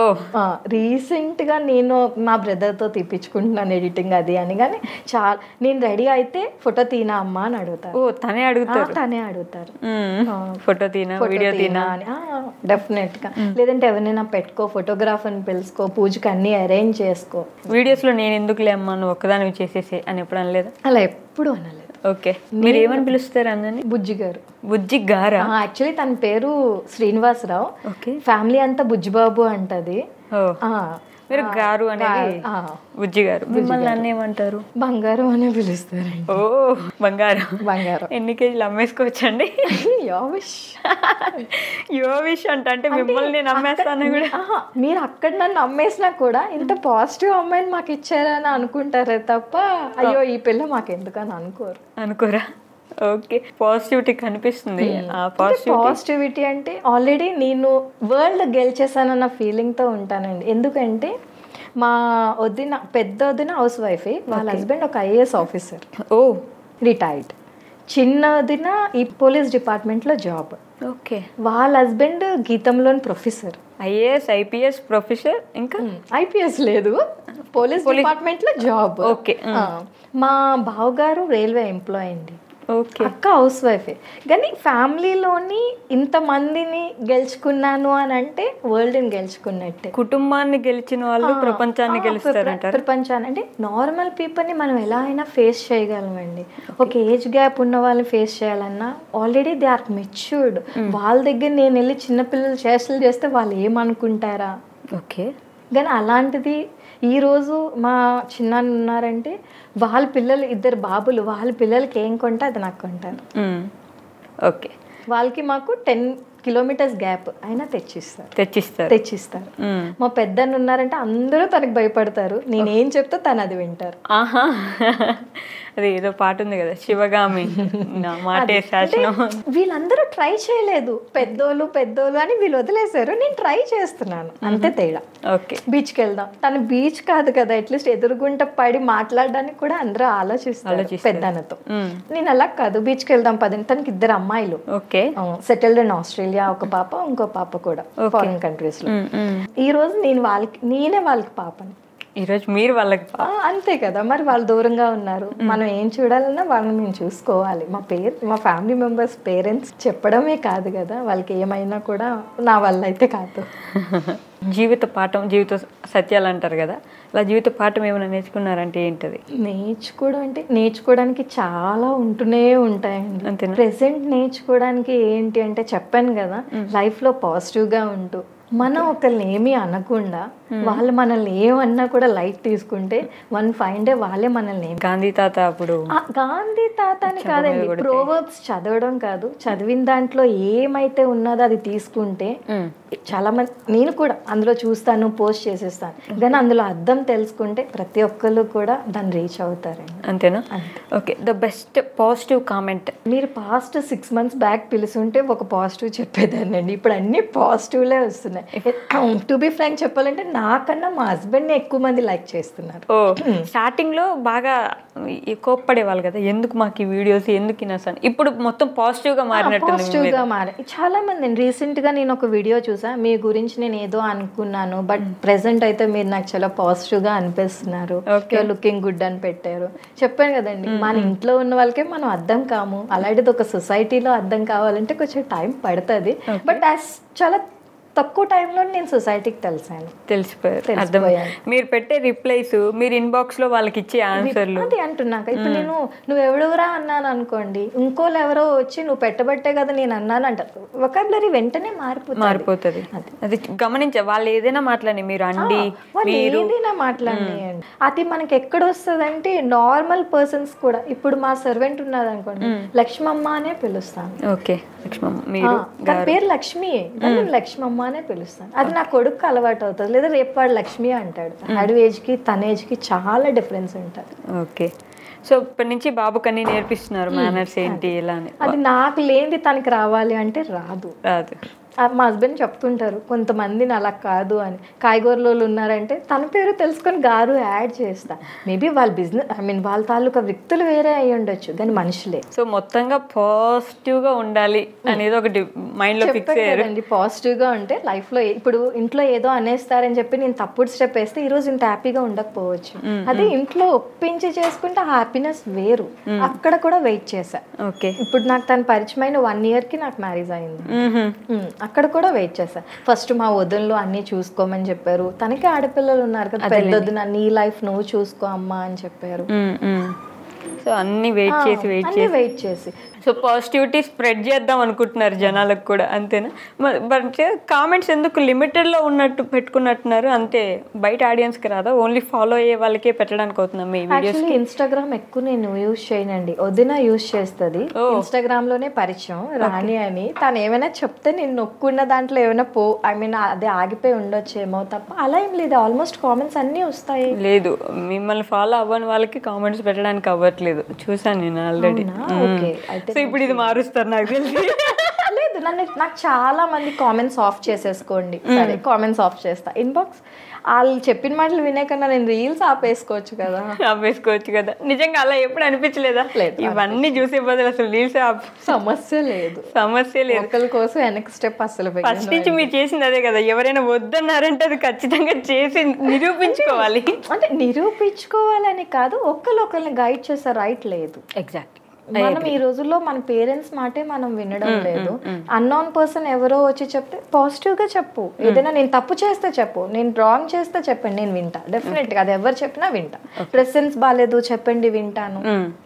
రీసెంట్గా నేను మా బ్రదర్తో తీపించుకుంటున్నాను ఎడిటింగ్ అది అని కానీ చాలా నేను రెడీ అయితే ఫోటో తీనా అమ్మా అని అడుగుతారు ఓ తనే ఆ, అడుగుతారు తనే అడుగుతారు ఫోటో తీనా ఫోటో వీడియో తీనా అని డెఫినెట్ గా లేదంటే ఎవరినైనా పెట్టుకో ఫోటోగ్రాఫర్ని పిలుచుకో పూజకి అన్ని అరేంజ్ చేసుకో వీడియోస్లో నేను ఎందుకులే అమ్మా నువ్వు ఒక్కదానివి చేసేసి అని ఎప్పుడు అనలేదా అలా ఎప్పుడు అనలేదు ఓకే మీరు ఏమని పిలుస్తారు అందరిని బుజ్జి గారు బుజ్జి గారా యాక్చువల్లీ తన పేరు శ్రీనివాసరావు ఓకే ఫ్యామిలీ అంతా బుజ్జిబాబు అంటది ఓ ఆ, మీరు గారు అనేది ఆ, బుజ్జి గారు మిమ్మల్ని అన్న ఏమంటారు బంగారం అనే పిలుస్తారండి ఓ బంగారం బంగారం ఎన్ని కేజీలు అమ్మేసుకోవచ్చండి యావిష్ యోవిష్ అంట అంటే మిమ్మల్ని నేను అమ్మేస్తాను కూడా ఆహా, మీరు అక్కడ నన్ను అమ్మేసినా కూడా ఇంత పాజిటివ్ అమ్మాయిని మాకు ఇచ్చారని అనుకుంటారే తప్ప అయ్యో ఈ పిల్ల మాకు ఎందుకని అనుకోరు అనుకోరా ఓకే పాజిటివిటీ కనిపిస్తుంది ఆ పాజిటివ్ పాజిటివిటీ అంటే ఆల్రెడీ నేను వరల్డ్ గెలిచేసానన్న ఫీలింగ్తో ఉంటానండి ఎందుకంటే మా వదిన పెద్ద వదిన హౌస్ వైఫే వాళ్ళ హస్బెండ్ ఒక ఐఏఎస్ ఆఫీసర్ ఓ రిటైర్డ్ చిన్న వదిన ఈ పోలీస్ డిపార్ట్మెంట్లో జాబ్ ఓకే వాళ్ళ హస్బెండ్ గీతంలోని ప్రొఫెసర్ ఐఏఎస్ ఐపీఎస్ ప్రొఫెసర్ ఇంకా ఐపీఎస్ లేదు పోలీస్ డిపార్ట్మెంట్ లో జాబ్ Okay. మా బావగారు రైల్వే ఎంప్లాయ్ అండి ఓకే అక్క హౌస్ వైఫే కానీ ఫ్యామిలీలోని ఇంతమందిని గెలుచుకున్నాను అని అంటే వరల్డ్ని గెలుచుకున్నట్టే కుటుంబాన్ని గెలిచిన వాళ్ళు ప్రపంచాన్ని ఆ, గెలుస్తారంటారు ప్రపంచాన్ని అంటే నార్మల్ పీపుల్ని మనం ఎలా అయినా ఫేస్ చేయగలమండి ఒక ఏజ్ గ్యాప్ ఉన్న వాళ్ళని ఫేస్ చేయాలన్నా ఆల్రెడీ దే ఆర్ మెచ్యూర్డ్ వాళ్ళ దగ్గర నేను వెళ్ళి చిన్నపిల్లలు చేష్టలు చేస్తే వాళ్ళు ఏమనుకుంటారా ఓకే కానీ అలాంటిది ఈరోజు మా చిన్నాన్న ఉన్నారంటే వాళ్ళ పిల్లలు ఇద్దరు బాబులు వాళ్ళ పిల్లలకి ఏం కొంటే అది నాకు కొంటారు ఓకే వాళ్ళకి మాకు టెన్ కిలోమీటర్స్ గ్యాప్ అయినా తెచ్చిస్తారు తెచ్చిస్తారు తెచ్చిస్తారు మ్మ్. మా పెద్దన్న ఉన్నారంటే అందరూ తనకి భయపడతారు నేనేం చెప్తే తను అది వింటారు ఆహా అది ఏదో పాట ఉంది కదా శివగామి నా మాటే శాసనం వీళ్ళందరూ ట్రై చేయలేదు పెద్దోళ్ళు పెద్దోళ్ళు అని వీళ్ళు వదిలేశారు నేను ట్రై చేస్తున్నాను అంతే తేడా ఓకే బీచ్కి వెళ్దాం తను బీచ్ కాదు కదా అట్లీస్ట్ ఎదురుగుంట పడి మాట్లాడడానికి కూడా అందరూ ఆలోచిస్తారు ఆలోచిస్తారు. పెద్దన్నతో మ్మ్. నేను అలా కాదు బీచ్కి వెళ్దాం పదని తనకి ఇద్దరు అమ్మాయిలు ఓకే సెటిల్డ్ ఇన్ ఆస్ట్రేలియా ఒక పాప ఇంకో పాప కూడా ఫారిన్ కంట్రీస్ లో మ్మ్, మ్మ్. ఈ రోజు నేను వాళ్ళకి నేనే వాళ్ళకి పాపని ఈరోజు మీరు వాళ్ళకి ఆ, అంతే కదా మరి వాళ్ళు దూరంగా ఉన్నారు మనం ఏం చూడాలన్నా వాళ్ళని మేము చూసుకోవాలి మా పేరు మా ఫ్యామిలీ మెంబర్స్ పేరెంట్స్ చెప్పడమే కాదు కదా వాళ్ళకి ఏమైనా కూడా నా వల్ల అయితే కాదు జీవిత పాఠం జీవిత సత్యాలు అంటారు కదా అలా జీవిత పాఠం ఏమైనా నేర్చుకున్నారంటే ఏంటది నేర్చుకోవడం అంటే నేర్చుకోవడానికి చాలా ఉంటూనే ఉంటాయండి అంతేనా? ప్రెసెంట్ నేర్చుకోవడానికి ఏంటి అంటే చెప్పాను కదా లైఫ్లో పాజిటివ్గా ఉంటూ మనం ఒకరిని ఏమీ అనకుండా వాళ్ళు మనల్ని ఏమన్నా కూడా లైట్ తీసుకుంటే వన్ ఫైన్ డే వాళ్ళే మనల్ని ఏం గాంధీ తాత అప్పుడు ఆ గాంధీ తాత అని కాదండి ప్రోవర్బ్స్ చదవడం కాదు చదివిన దాంట్లో ఏమైతే ఉన్నదో అది తీసుకుంటే మ్మ్. చాలా మంది నేను కూడా అందులో చూస్తాను పోస్ట్ చేసేస్తాను కానీ అందులో అర్థం తెలుసుకుంటే ప్రతి ఒక్కళ్ళు కూడా దాన్ని రీచ్ అవుతారండి అంతేనా okay the best positive comment మీరు పాస్ట్ సిక్స్ మంత్స్ బ్యాక్ పిలుచుంటే ఒక పాజిటివ్ చెప్పేదాన్ని అండి ఇప్పుడు అన్ని పాజిటివ్లే వస్తున్నాయి టు బి ఫ్రాంక్ చెప్పాలంటే నాకన్నా మా హస్బెండ్ని ఎక్కువ మంది లైక్ చేస్తున్నారు ఓ స్టార్టింగ్ లో బాగా ఈ కోప్పడేవాళ్ళు కదా ఎందుకు మాకు ఈ వీడియోస్ ఎందుకు ఇనసాను ఇప్పుడు మొత్తం పాజిటివ్ గా మారినట్టుంది మీ పాజిటివ్ మీద. గా మారే చాలా మంది రీసెంట్ గా నేను ఒక వీడియో చూసా మీ గురించి నేను ఏదో అనుకున్నాను బట్ ప్రెసెంట్ అయితే మీరు నాకు చాలా పాజిటివ్ గా అనిపిస్తున్నారు Okay. లుకింగ్ గుడ్ అని పెట్టారు చెప్పాను కదండి మన ఇంట్లో ఉన్న వాళ్ళకే మనం అర్థం కాము అలాంటిది ఒక సొసైటీలో అర్థం కావాలంటే కొంచెం టైం పడుతుంది బట్ చాలా తక్కువ టైంలో నేను సొసైటీకి తెలిసాను తెలిసిపోయారు అర్థం తెలిసిపోయాను. మీరు పెట్టే రిప్లైస్ మీరు ఇన్బాక్స్ లో వాళ్ళకి ఇచ్చే ఆన్సర్లు అది అంటున్నాక ఇప్పుడు నేను నువ్వు ఎవడెవరా అన్నాను అనుకోండి ఇంకోళ్ళు ఎవరో వచ్చి నువ్వు పెట్టబట్టే కదా నేను అన్నాను అంటారు వొకాబులరీ వెంటనే మారిపోతుంది మారిపోతుంది అది గమనించే వాళ్ళు ఏదైనా మాట్లాడి మీరు అండి వాళ్ళు మీరు ఏదైనా మాట్లాడినాయండి అది మనకి ఎక్కడ వస్తుంది అంటే నార్మల్ పర్సన్స్ కూడా ఇప్పుడు మా సర్వెంట్ ఉన్నది అనుకోండి లక్ష్మమ్మ అనే పిలుస్తాను ఓకే లక్ష్మమ్మ ఆ, మీరు తన పేరు లక్ష్మి నేను లక్ష్మమ్మ అనే పిలుస్తాను అది నా కొడుకు అలవాటు అవుతుంది లేదా రేపు వాడు లక్ష్మి అంటాడు ఆడు ఏజ్ కి తన ఏజ్ కి చాలా డిఫరెన్స్ ఉంటుంది ఓకే సో ఇప్పటి నుంచి బాబుకి అన్ని నేర్పిస్తున్నారు మేనర్స్ ఏంటి ఎలా అని అది నాకు లేనిది తనకి రావాలి అంటే రాదు రాదు ఆ, మా హస్బెండ్ చెప్తుంటారు కొంతమందిని అలా కాదు అని కాయగూరలో ఉన్నారంటే తన పేరు తెలుసుకొని గారు యాడ్ చేస్తా మేబీ వాళ్ళ బిజినెస్ ఐ మీన్ వాళ్ళ తాలూకా వ్యక్తులు వేరే అయి ఉండొచ్చు కానీ మనుషులే సో మొత్తంగా పాజిటివ్ గా ఉండాలి అనేది ఒకటి మైండ్ లో ఫిక్స్ చెప్పాను అయ్యారు కదండి పాజిటివ్ గా ఉంటే లైఫ్ లో ఇప్పుడు ఇంట్లో ఏదో అనేస్తారని చెప్పి నేను తప్పుడు స్టెప్ వేస్తే ఈ రోజు ఇంత హ్యాపీగా ఉండకపోవచ్చు అదే ఇంట్లో ఒప్పించి చేసుకుంటే ఆ హ్యాపీనెస్ వేరు అక్కడ కూడా వెయిట్ చేశా ఓకే ఇప్పుడు నాకు తను పరిచయమైన వన్ ఇయర్ కి నాకు మ్యారేజ్ అయింది ఉమ్, అక్కడ కూడా వెయిట్ చేశా ఫస్ట్ మా వదినలో అన్ని చూసుకోమని చెప్పారు తనకి ఆడపిల్లలు ఉన్నారు కదా పెద్దొద్దున నీ లైఫ్ నువ్వు చూసుకో అమ్మా అని చెప్పారు సో అన్ని వెయిట్ చేసి వెయిట్ అన్ని చేసి వెయిట్ చేసి సో పాజిటివిటీ స్ప్రెడ్ చేద్దాం అనుకుంటున్నారు జనాలకు కూడా అంతేనా బట్ కామెంట్స్ ఎందుకు లిమిటెడ్లో ఉన్నట్టు పెట్టుకున్నట్టున్నారు అంతే బయట ఆడియన్స్కి రాదా ఓన్లీ ఫాలో అయ్యే వాళ్ళకే పెట్టడానికి అవుతుందా మీ వీడియోస్ యాక్చువల్లీ ఇన్స్టాగ్రామ్ ఎక్కువ నేను యూజ్ చేయనండి వదిన యూజ్ చేస్తుంది ఇన్స్టాగ్రామ్ లోనే పరిచయం రాణి అని తను ఏమైనా చెప్తే నేను నొక్కున్న దాంట్లో ఏమైనా పో ఐ మీన్ అది ఆగిపోయి ఉండొచ్చేమో తప్ప అలా ఏం లేదు ఆల్మోస్ట్ కామెంట్స్ అన్నీ వస్తాయి లేదు మిమ్మల్ని ఫాలో అవ్వని వాళ్ళకి కామెంట్స్ పెట్టడానికి అవ్వట్లేదు చూసాను నేను ఆల్రెడీ అవునా? Okay. అయితే సో ఇప్పుడు ఇది మారుస్తారు నాకు తెలిసి లేదు నన్ను నాకు చాలా మంది కామెంట్స్ ఆఫ్ చేసేసుకోండి సరే కామెంట్స్ ఆఫ్ చేస్తా ఇన్బాక్స్ వాళ్ళు చెప్పిన మాటలు వినే కన్నా నేను రీల్స్ ఆపేసుకోవచ్చు కదా ఆపేసుకోవచ్చు కదా నిజంగా అలా ఎప్పుడు అనిపించలేదా లేదు, ఇవన్నీ చూసే బదులు అసలు రీల్స్ సమస్య లేదు సమస్య లేదు ఒకరి కోసం వెనక్కి స్టెప్ అసలు వెయ్యను. ఫస్ట్ నుంచి మీరు చేసింది అదే కదా ఎవరైనా వద్దన్నారంటే అది ఖచ్చితంగా చేసి నిరూపించుకోవాలి అంటే నిరూపించుకోవాలని కాదు ఒక్కరు ఒకరిని గైడ్ చేసే రైట్ లేదు ఎగ్జాక్ట్ మనం ఈ రోజుల్లో మన పేరెంట్స్ మాటే మనం వినడం లేదు అన్నోన్ పర్సన్ ఎవరో వచ్చి చెప్తే పాజిటివ్ గా చెప్పు ఏదైనా నేను తప్పు చేస్తే చెప్పు నేను రాంగ్ చేస్తే చెప్పండి నేను వింటా డెఫినెట్ గా అది ఎవరు చెప్పినా వింటా ప్రెసెన్స్ బాగాలేదు చెప్పండి వింటాను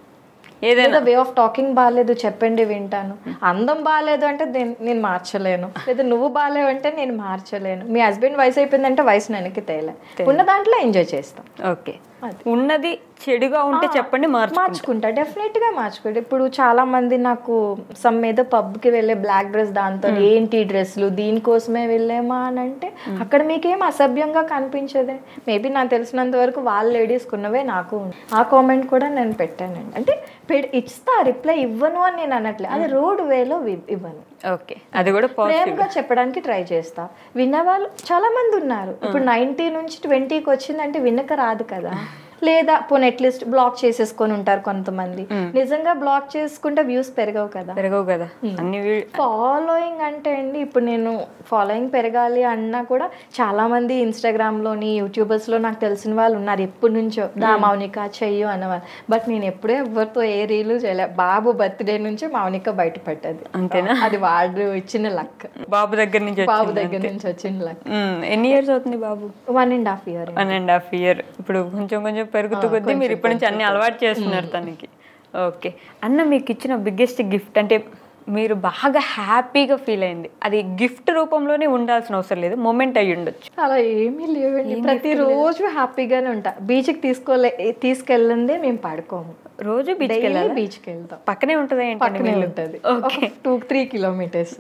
ఏదైనా లేదా వే ఆఫ్ టాకింగ్ బాగాలేదు చెప్పండి వింటాను అందం బాగాలేదు అంటే దేన్- నేను మార్చలేను లేదా నువ్వు బాగాలేవు అంటే నేను మార్చలేను మీ హస్బెండ్ వయసు అయిపోయిందంటే వయసు వెనక్కి తేలే ఉన్న దాంట్లో ఎంజాయ్ చేస్తాం ఓకే ఉన్నది చెడుగా ఉంటే చెప్పండి మార్చు మార్చుకుంటా డెఫినెట్ గా మార్చుకుంటా ఇప్పుడు చాలా మంది నాకు సమ్ ఏదో పబ్ కి వెళ్ళే బ్లాక్ డ్రెస్ దాంతో ఏంటి డ్రెస్లు దీనికోసమే వెళ్ళేమా అని అంటే అక్కడ మీకేం అసభ్యంగా కనిపించదే మేబీ నాకు తెలిసినంత వరకు వాళ్ళ లేడీస్ ఉన్నవే నాకు ఉన్నాయి. ఆ కామెంట్ కూడా నేను పెట్టానండి అంటే పె- ఇస్తా రిప్లై ఇవ్వను అని నేను అనట్లే అది రోడ్ వేలో ఇవ్వను ఓకే అది కూడా పాజిటివ్ ప్రేమగా చెప్పడానికి ట్రై చేస్తా విన్నవాళ్ళు చాలా మంది ఉన్నారు ఇప్పుడు నైన్టీ నుంచి ట్వంటీకి వచ్చిందంటే వినక రాదు కదా లేదా పోనీ అట్లీస్ట్ బ్లాక్ చేసేసుకొని ఉంటారు కొంతమంది నిజంగా బ్లాక్ చేసుకుంటే వ్యూస్ పెరగవు కదా పెరగవు కదా అన్ని వీ- ఫాలోయింగ్ అంటే అండి ఇప్పుడు నేను ఫాలోయింగ్ పెరగాలి అన్నా కూడా చాలా మంది ఇన్స్టాగ్రామ్ లోని యూట్యూబర్స్ లో నాకు తెలిసిన వాళ్ళు ఉన్నారు ఎప్పటి నుంచో దా మౌనిక చెయ్యు అన్నవాళ్ళు బట్ నేను ఎప్పుడే ఎవరితో ఏ రీలు చేయలే బాబు బర్త్డే నుంచి మౌనిక బయటపడ్డది అంతేనా? అది వాడు ఇచ్చిన లక్ బాబు దగ్గర నుంచి బాబు వచ్చింది దగ్గర నుంచి వచ్చిన లక్ మ్మ్. ఎన్ని ఇయర్స్ అవుతుంది బాబు one and half year one and half year ఇప్పుడు కొంచెం కొంచెం పెరుగుతూ కొద్దీ మీరు ఇప్పటి నుంచి అన్ని అలవాటు చేస్తున్నారు తనకి ఓకే అన్న మీకు ఇచ్చిన బిగ్గెస్ట్ గిఫ్ట్ అంటే మీరు బాగా హ్యాపీగా ఫీల్ అయింది అది గిఫ్ట్ రూపంలోనే ఉండాల్సిన అవసరం లేదు మొమెంట్ అయ్యి ఉండొచ్చు అలా ఏమీ లేవండి ప్రతిరోజు హ్యాపీగానే ఉంటా బీచ్కి తీసుకోలే తీసుకెళ్ళిందే మేము పడుకోము రోజు బీచ్కి డైలీ వెళ్ళాలి బీచ్కి వెళ్తాం పక్కనే ఉంటుందా ఏంటండి పక్కనే వీళ్ళు? ఉంటది ఓకే టూ త్రీ కిలోమీటర్స్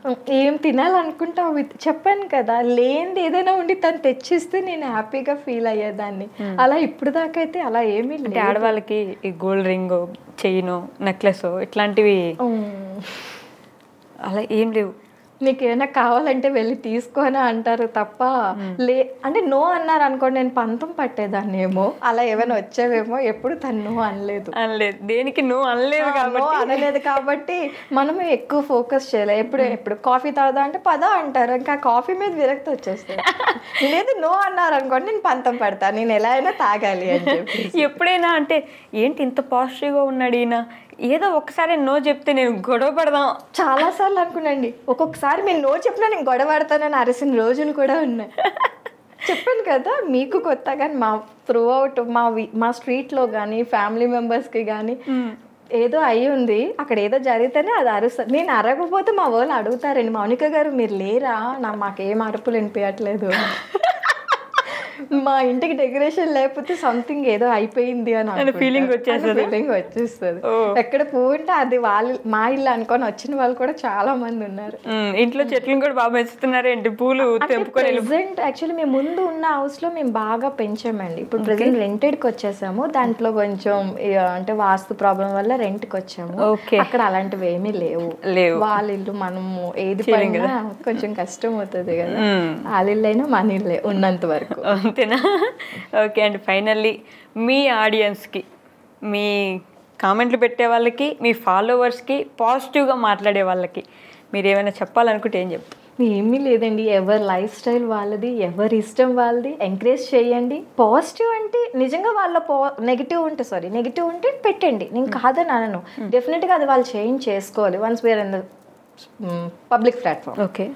ఏం తినాలనుకుంటా with- చెప్పాను కదా లేనిది ఏదైనా ఉండి తను తెచ్చిస్తే నేను హ్యాపీగా ఫీల్ అయ్యేదాన్ని అలా ఇప్పుడు దాకా అయితే అలా ఏమీ అంటే లేదు ఆడవాళ్ళకి ఈ గోల్డ్ రింగ్ చైన్ నెక్లెస్ ఇట్లాంటివి ఉమ్. అలా ఏం లేవు నీకు ఏమైనా కావాలంటే వెళ్ళి తీసుకొని అంటారు తప్ప లే అంటే నో అన్నారు అనుకోండి నేను పంతం పట్టేదాన్ని ఏమో అలా ఏమైనా వచ్చేవేమో ఎప్పుడు తను నో అనలేదు అనలేదు దేనికి నువ్వు అనలేదు నో కాబట్టి అనలేదు కాబట్టి మనము ఎక్కువ ఫోకస్ చేయలేదు ఎప్పుడు ఎప్పుడు కాఫీ తాగుదా అంటే పద అంటారు ఇంకా కాఫీ మీద విరక్తి వచ్చేస్తుంది లేదు నో అన్నారు అనుకోండి నేను పంతం పడతా నేను ఎలా అయినా తాగాలి అని చెప్పి ఎప్పుడైనా అంటే ఏంటి ఇంత పాజిటివ్గా ఉన్నాడు ఈయన ఏదో ఒకసారి నో చెప్తే నేను గొడవ పడదాం చాలా సార్లు అనుకున్నాండి ఒక్కొక్కసారి మీరు నో చెప్పినా నేను గొడవ పడతానని అరిసిన రోజులు కూడా ఉన్నాయి చెప్పాను కదా మీకు కొత్త కానీ మా త్రూ అవుట్ మా వి- మా స్ట్రీట్లో కానీ ఫ్యామిలీ మెంబర్స్కి కానీ ఏదో అయి ఉంది అక్కడ ఏదో జరిగితేనే అది అరుస్తారు నేను అరగకపోతే మా వాళ్ళు అడుగుతారండి మౌనిక గారు మీరు లేరా నా మాకేం అరుపులు వినిపించట్లేదు మా ఇంటికి డెకరేషన్ లేకపోతే సంథింగ్ ఏదో అయిపోయింది అని అని feeling వచ్చేస్తదా? ఫీలింగ్ వచ్చేస్తుంది ఓ. ఎక్కడ పువ్వు ఉంటే అది వాళ్ళ మా ఇల్లు అనుకొని వచ్చిన వాళ్ళు కూడా చాలా మంది ఉన్నారు ఉమ్, ఇంట్లో చెట్లను కూడా బాగా పెంచుతున్నారు ఏంటి పూలు తెంపుకొని వెళ్ళి ప్రెసెంట్ యాక్చువల్లీ మేము ముందు ఉన్న హౌస్ లో మేము బాగా పెంచామండి ఇప్పుడు ప్రెసెంట్ రెంటెడ్ కి వచ్చేసాము దాంట్లో కొంచెం ఇక అంటే వాస్తు ప్రాబ్లం వల్ల రెంట్ కి వచ్చాము Okay. అక్కడ అలాంటివి ఏమీ లేవు లేవు. వాళ్ళ ఇల్లు మనము ఏది పడినా కొంచెం కష్టం అవుతుంది కదా వాళ్ళ ఇల్లు అయినా మన ఇల్లే ఉన్నంత వరకు అంతేనా ఓకే అండి ఫైనల్లీ మీ ఆడియన్స్కి మీ కామెంట్లు పెట్టే వాళ్ళకి మీ ఫాలోవర్స్కి పాజిటివ్గా మాట్లాడే వాళ్ళకి మీరు ఏమైనా చెప్పాలనుకుంటే ఏం చెప్తారు ఏమీ లేదండి ఎవరి లైఫ్ స్టైల్ వాళ్ళది ఎవరి ఇష్టం వాళ్ళది ఎంకరేజ్ చేయండి పాజిటివ్ అంటే నిజంగా వాళ్ళ పా నెగిటివ్ ఉంటే సారీ నెగిటివ్ ఉంటే పెట్టండి నేను కాదని అనను డెఫినెట్గా అది వాళ్ళు చేంజ్ చేసుకోవాలి once where in the public platform okay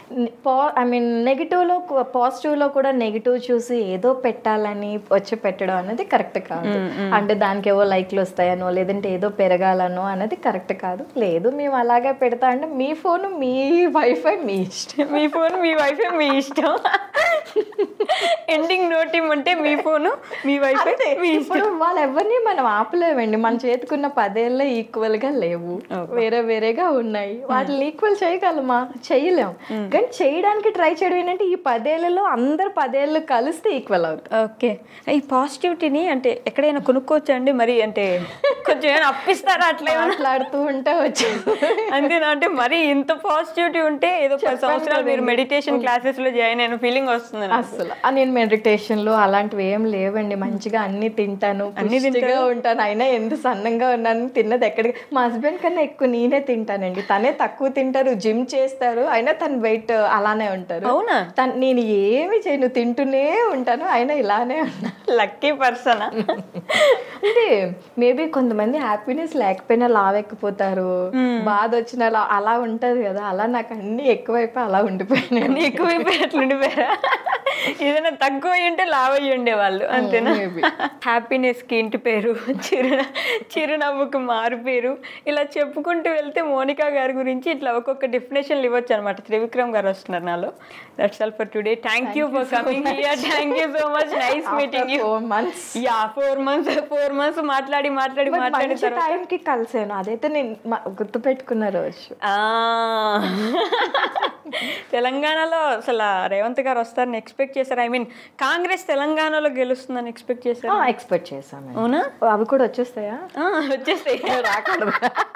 పా ఐ మీన్ నెగిటివ్లో పాజిటివ్లో కూడా నెగిటివ్ చూసి ఏదో పెట్టాలని వచ్చి పెట్టడం అనేది కరెక్ట్ కాదు అంటే దానికి ఏవో లైక్లు వస్తాయనో లేదంటే ఏదో పెరగాలనో అనేది కరెక్ట్ కాదు లేదు మేము అలాగే పెడతా అంటే మీ ఫోన్ మీ వైఫై మీ ఇష్టం మీ ఫోన్ మీ వైఫై మీ ఇష్టం ఎండింగ్ నోట్ ఇమ్మంటే మీ ఫోను మీ వైఫై అంతే. మీ ఇప్పుడు ఇష్టం వాళ్ళు ఎవరిని మనం ఆపలేమండి మన చేతికున్న పదేళ్ళ ఈక్వల్ గా లేవు వేరే వేరేగా ఉన్నాయి వాటిని ఈక్వల్ చేయగలమా చేయలేం కానీ చేయడానికి ట్రై చేయడం ఏంటంటే ఈ పదేళ్లలో అందరు పదేళ్ళు కలిస్తే ఈక్వల్ అవుతుంది ఓకే ఈ పాజిటివిటీని అంటే ఎక్కడైనా కొనుక్కోవచ్చా అండి మరి అంటే కొంచెం ఏమైనా అప్పిస్తారా అట్లా ఏమైనా మాట్లాడుతూ ఉంటే వచ్చి అంతేనా అంటే మరి ఇంత పాజిటివిటీ ఉంటే ఏదో పది సంవత్సరాలు మీరు మెడిటేషన్ క్లాసెస్ లో జాయిన్ అయిన ఫీలింగ్ వస్తుంది నాకు. అసలు ఆ నేను మెడిటేషన్ లో అలాంటివి ఏం లేవండి మంచిగా అన్ని తింటాను అన్ని తింటగా ఉంటాను అయినా ఎంత సన్నంగా ఉన్నాను తిన్నది ఎక్కడికి మా హస్బెండ్ కన్నా ఎక్కువ నేనే తింటానండి తనే తక్కువ తింటారు జిమ్ చేస్తారు అయినా తన వెయిట్ అలానే ఉంటారు అవునా తను నేను ఏమి చేయను తింటూనే ఉంటాను అయినా ఇలానే ఉన్నా లక్కీ పర్సన్ అంటే మేబీ కొంతమంది హ్యాపీనెస్ లేకపోయినా లావెక్కిపోతారు బాధ వచ్చినా అలా అలా ఉంటది కదా అలా నాకు అన్ని ఎక్కువైపోయి అలా ఉండిపోయినాయి ఎక్కువ ఎట్లుండిపోయారా ఏదైనా తక్కువ అయి ఉంటే లావ్ అయ్యి ఉండేవాళ్ళు అంతేనా maybe. హ్యాపీనెస్ కి ఇంటి పేరు చిరున చిరునవ్వుకు మారు పేరు ఇలా చెప్పుకుంటూ వెళ్తే మోనికా గారి గురించి ఇట్లా ఒక్కొక్క డెఫినేషన్లు ఇవ్వచ్చు అనమాట త్రివిక్రమ్ గారు వస్తున్నారు నాలో that's all for today thank you for coming here thank you so much nice meeting you four months yeah four months four months మాట్లాడి మాట్లాడి మాట్లాడిన మంచి తర్వాత టైంకి కలిసాను అదైతే నేను మ- గుర్తు పెట్టుకున్న రోజు ఆ. తెలంగాణలో అసలు రేవంత్ గారు వస్తారని ఎక్స్పెక్ట్ చేశారు ఐ మీన్ కాంగ్రెస్ తెలంగాణలో గెలుస్తుందని ఎక్స్పెక్ట్ చేశారు ఎక్స్పెక్ట్ చేశాను అవునా అవి కూడా వచ్చేస్తాయా ఆ, వచ్చేస్తాయి రాకూడదు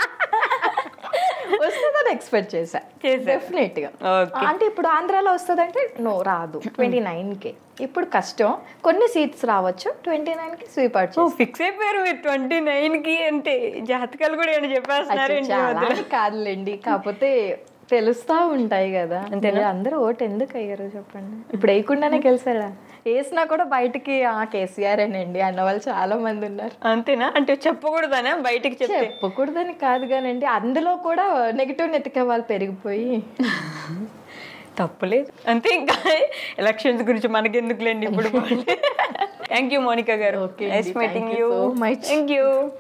వస్తుందని ఎక్స్పెక్ట్ చేశా చేశా. డెఫినెట్ గా Okay. అంటే ఇప్పుడు ఆంధ్రాలో వస్తుందంటే నో రాదు ట్వంటీ నైన్ కి ఇప్పుడు కష్టం కొన్ని సీట్స్ రావచ్చు ట్వంటీ నైన్ కి స్వీప్ అవుట్ ఓ ఫిక్స్ అయిపోయారు మీరు ట్వంటీ నైన్ కి అంటే జాతకాలు కూడా ఏమైనా చెప్పేస్తున్నారు ఏంటి ఈ మధ్యలో? చాలా కాదులేండి కాకపోతే తెలుస్తా ఉంటాయి కదా మీరు అందరూ ఓటు ఎందుకు అయ్యారు చెప్పండి ఇప్పుడు వేయకుండానే గెలిచారా వేసినా కూడా బయటికి ఆ కేసీఆర్ అండి అన్న వాళ్ళు చాలా మంది ఉన్నారు అంతేనా అంటే చెప్పకూడదనా బయటికి చెప్తే చెప్పకూడదని కాదు కానండి అందులో కూడా నెగిటివ్ నెతికే వాళ్ళు పెరిగిపోయి తప్పులేదు అంతే ఇంకా ఎలక్షన్స్ గురించి మనకెందుకులేండి ఇప్పుడు థ్యాంక్ యూ మోనికా గారు Okay నైస్ అండి. Meeting Thank you you so much. Thank you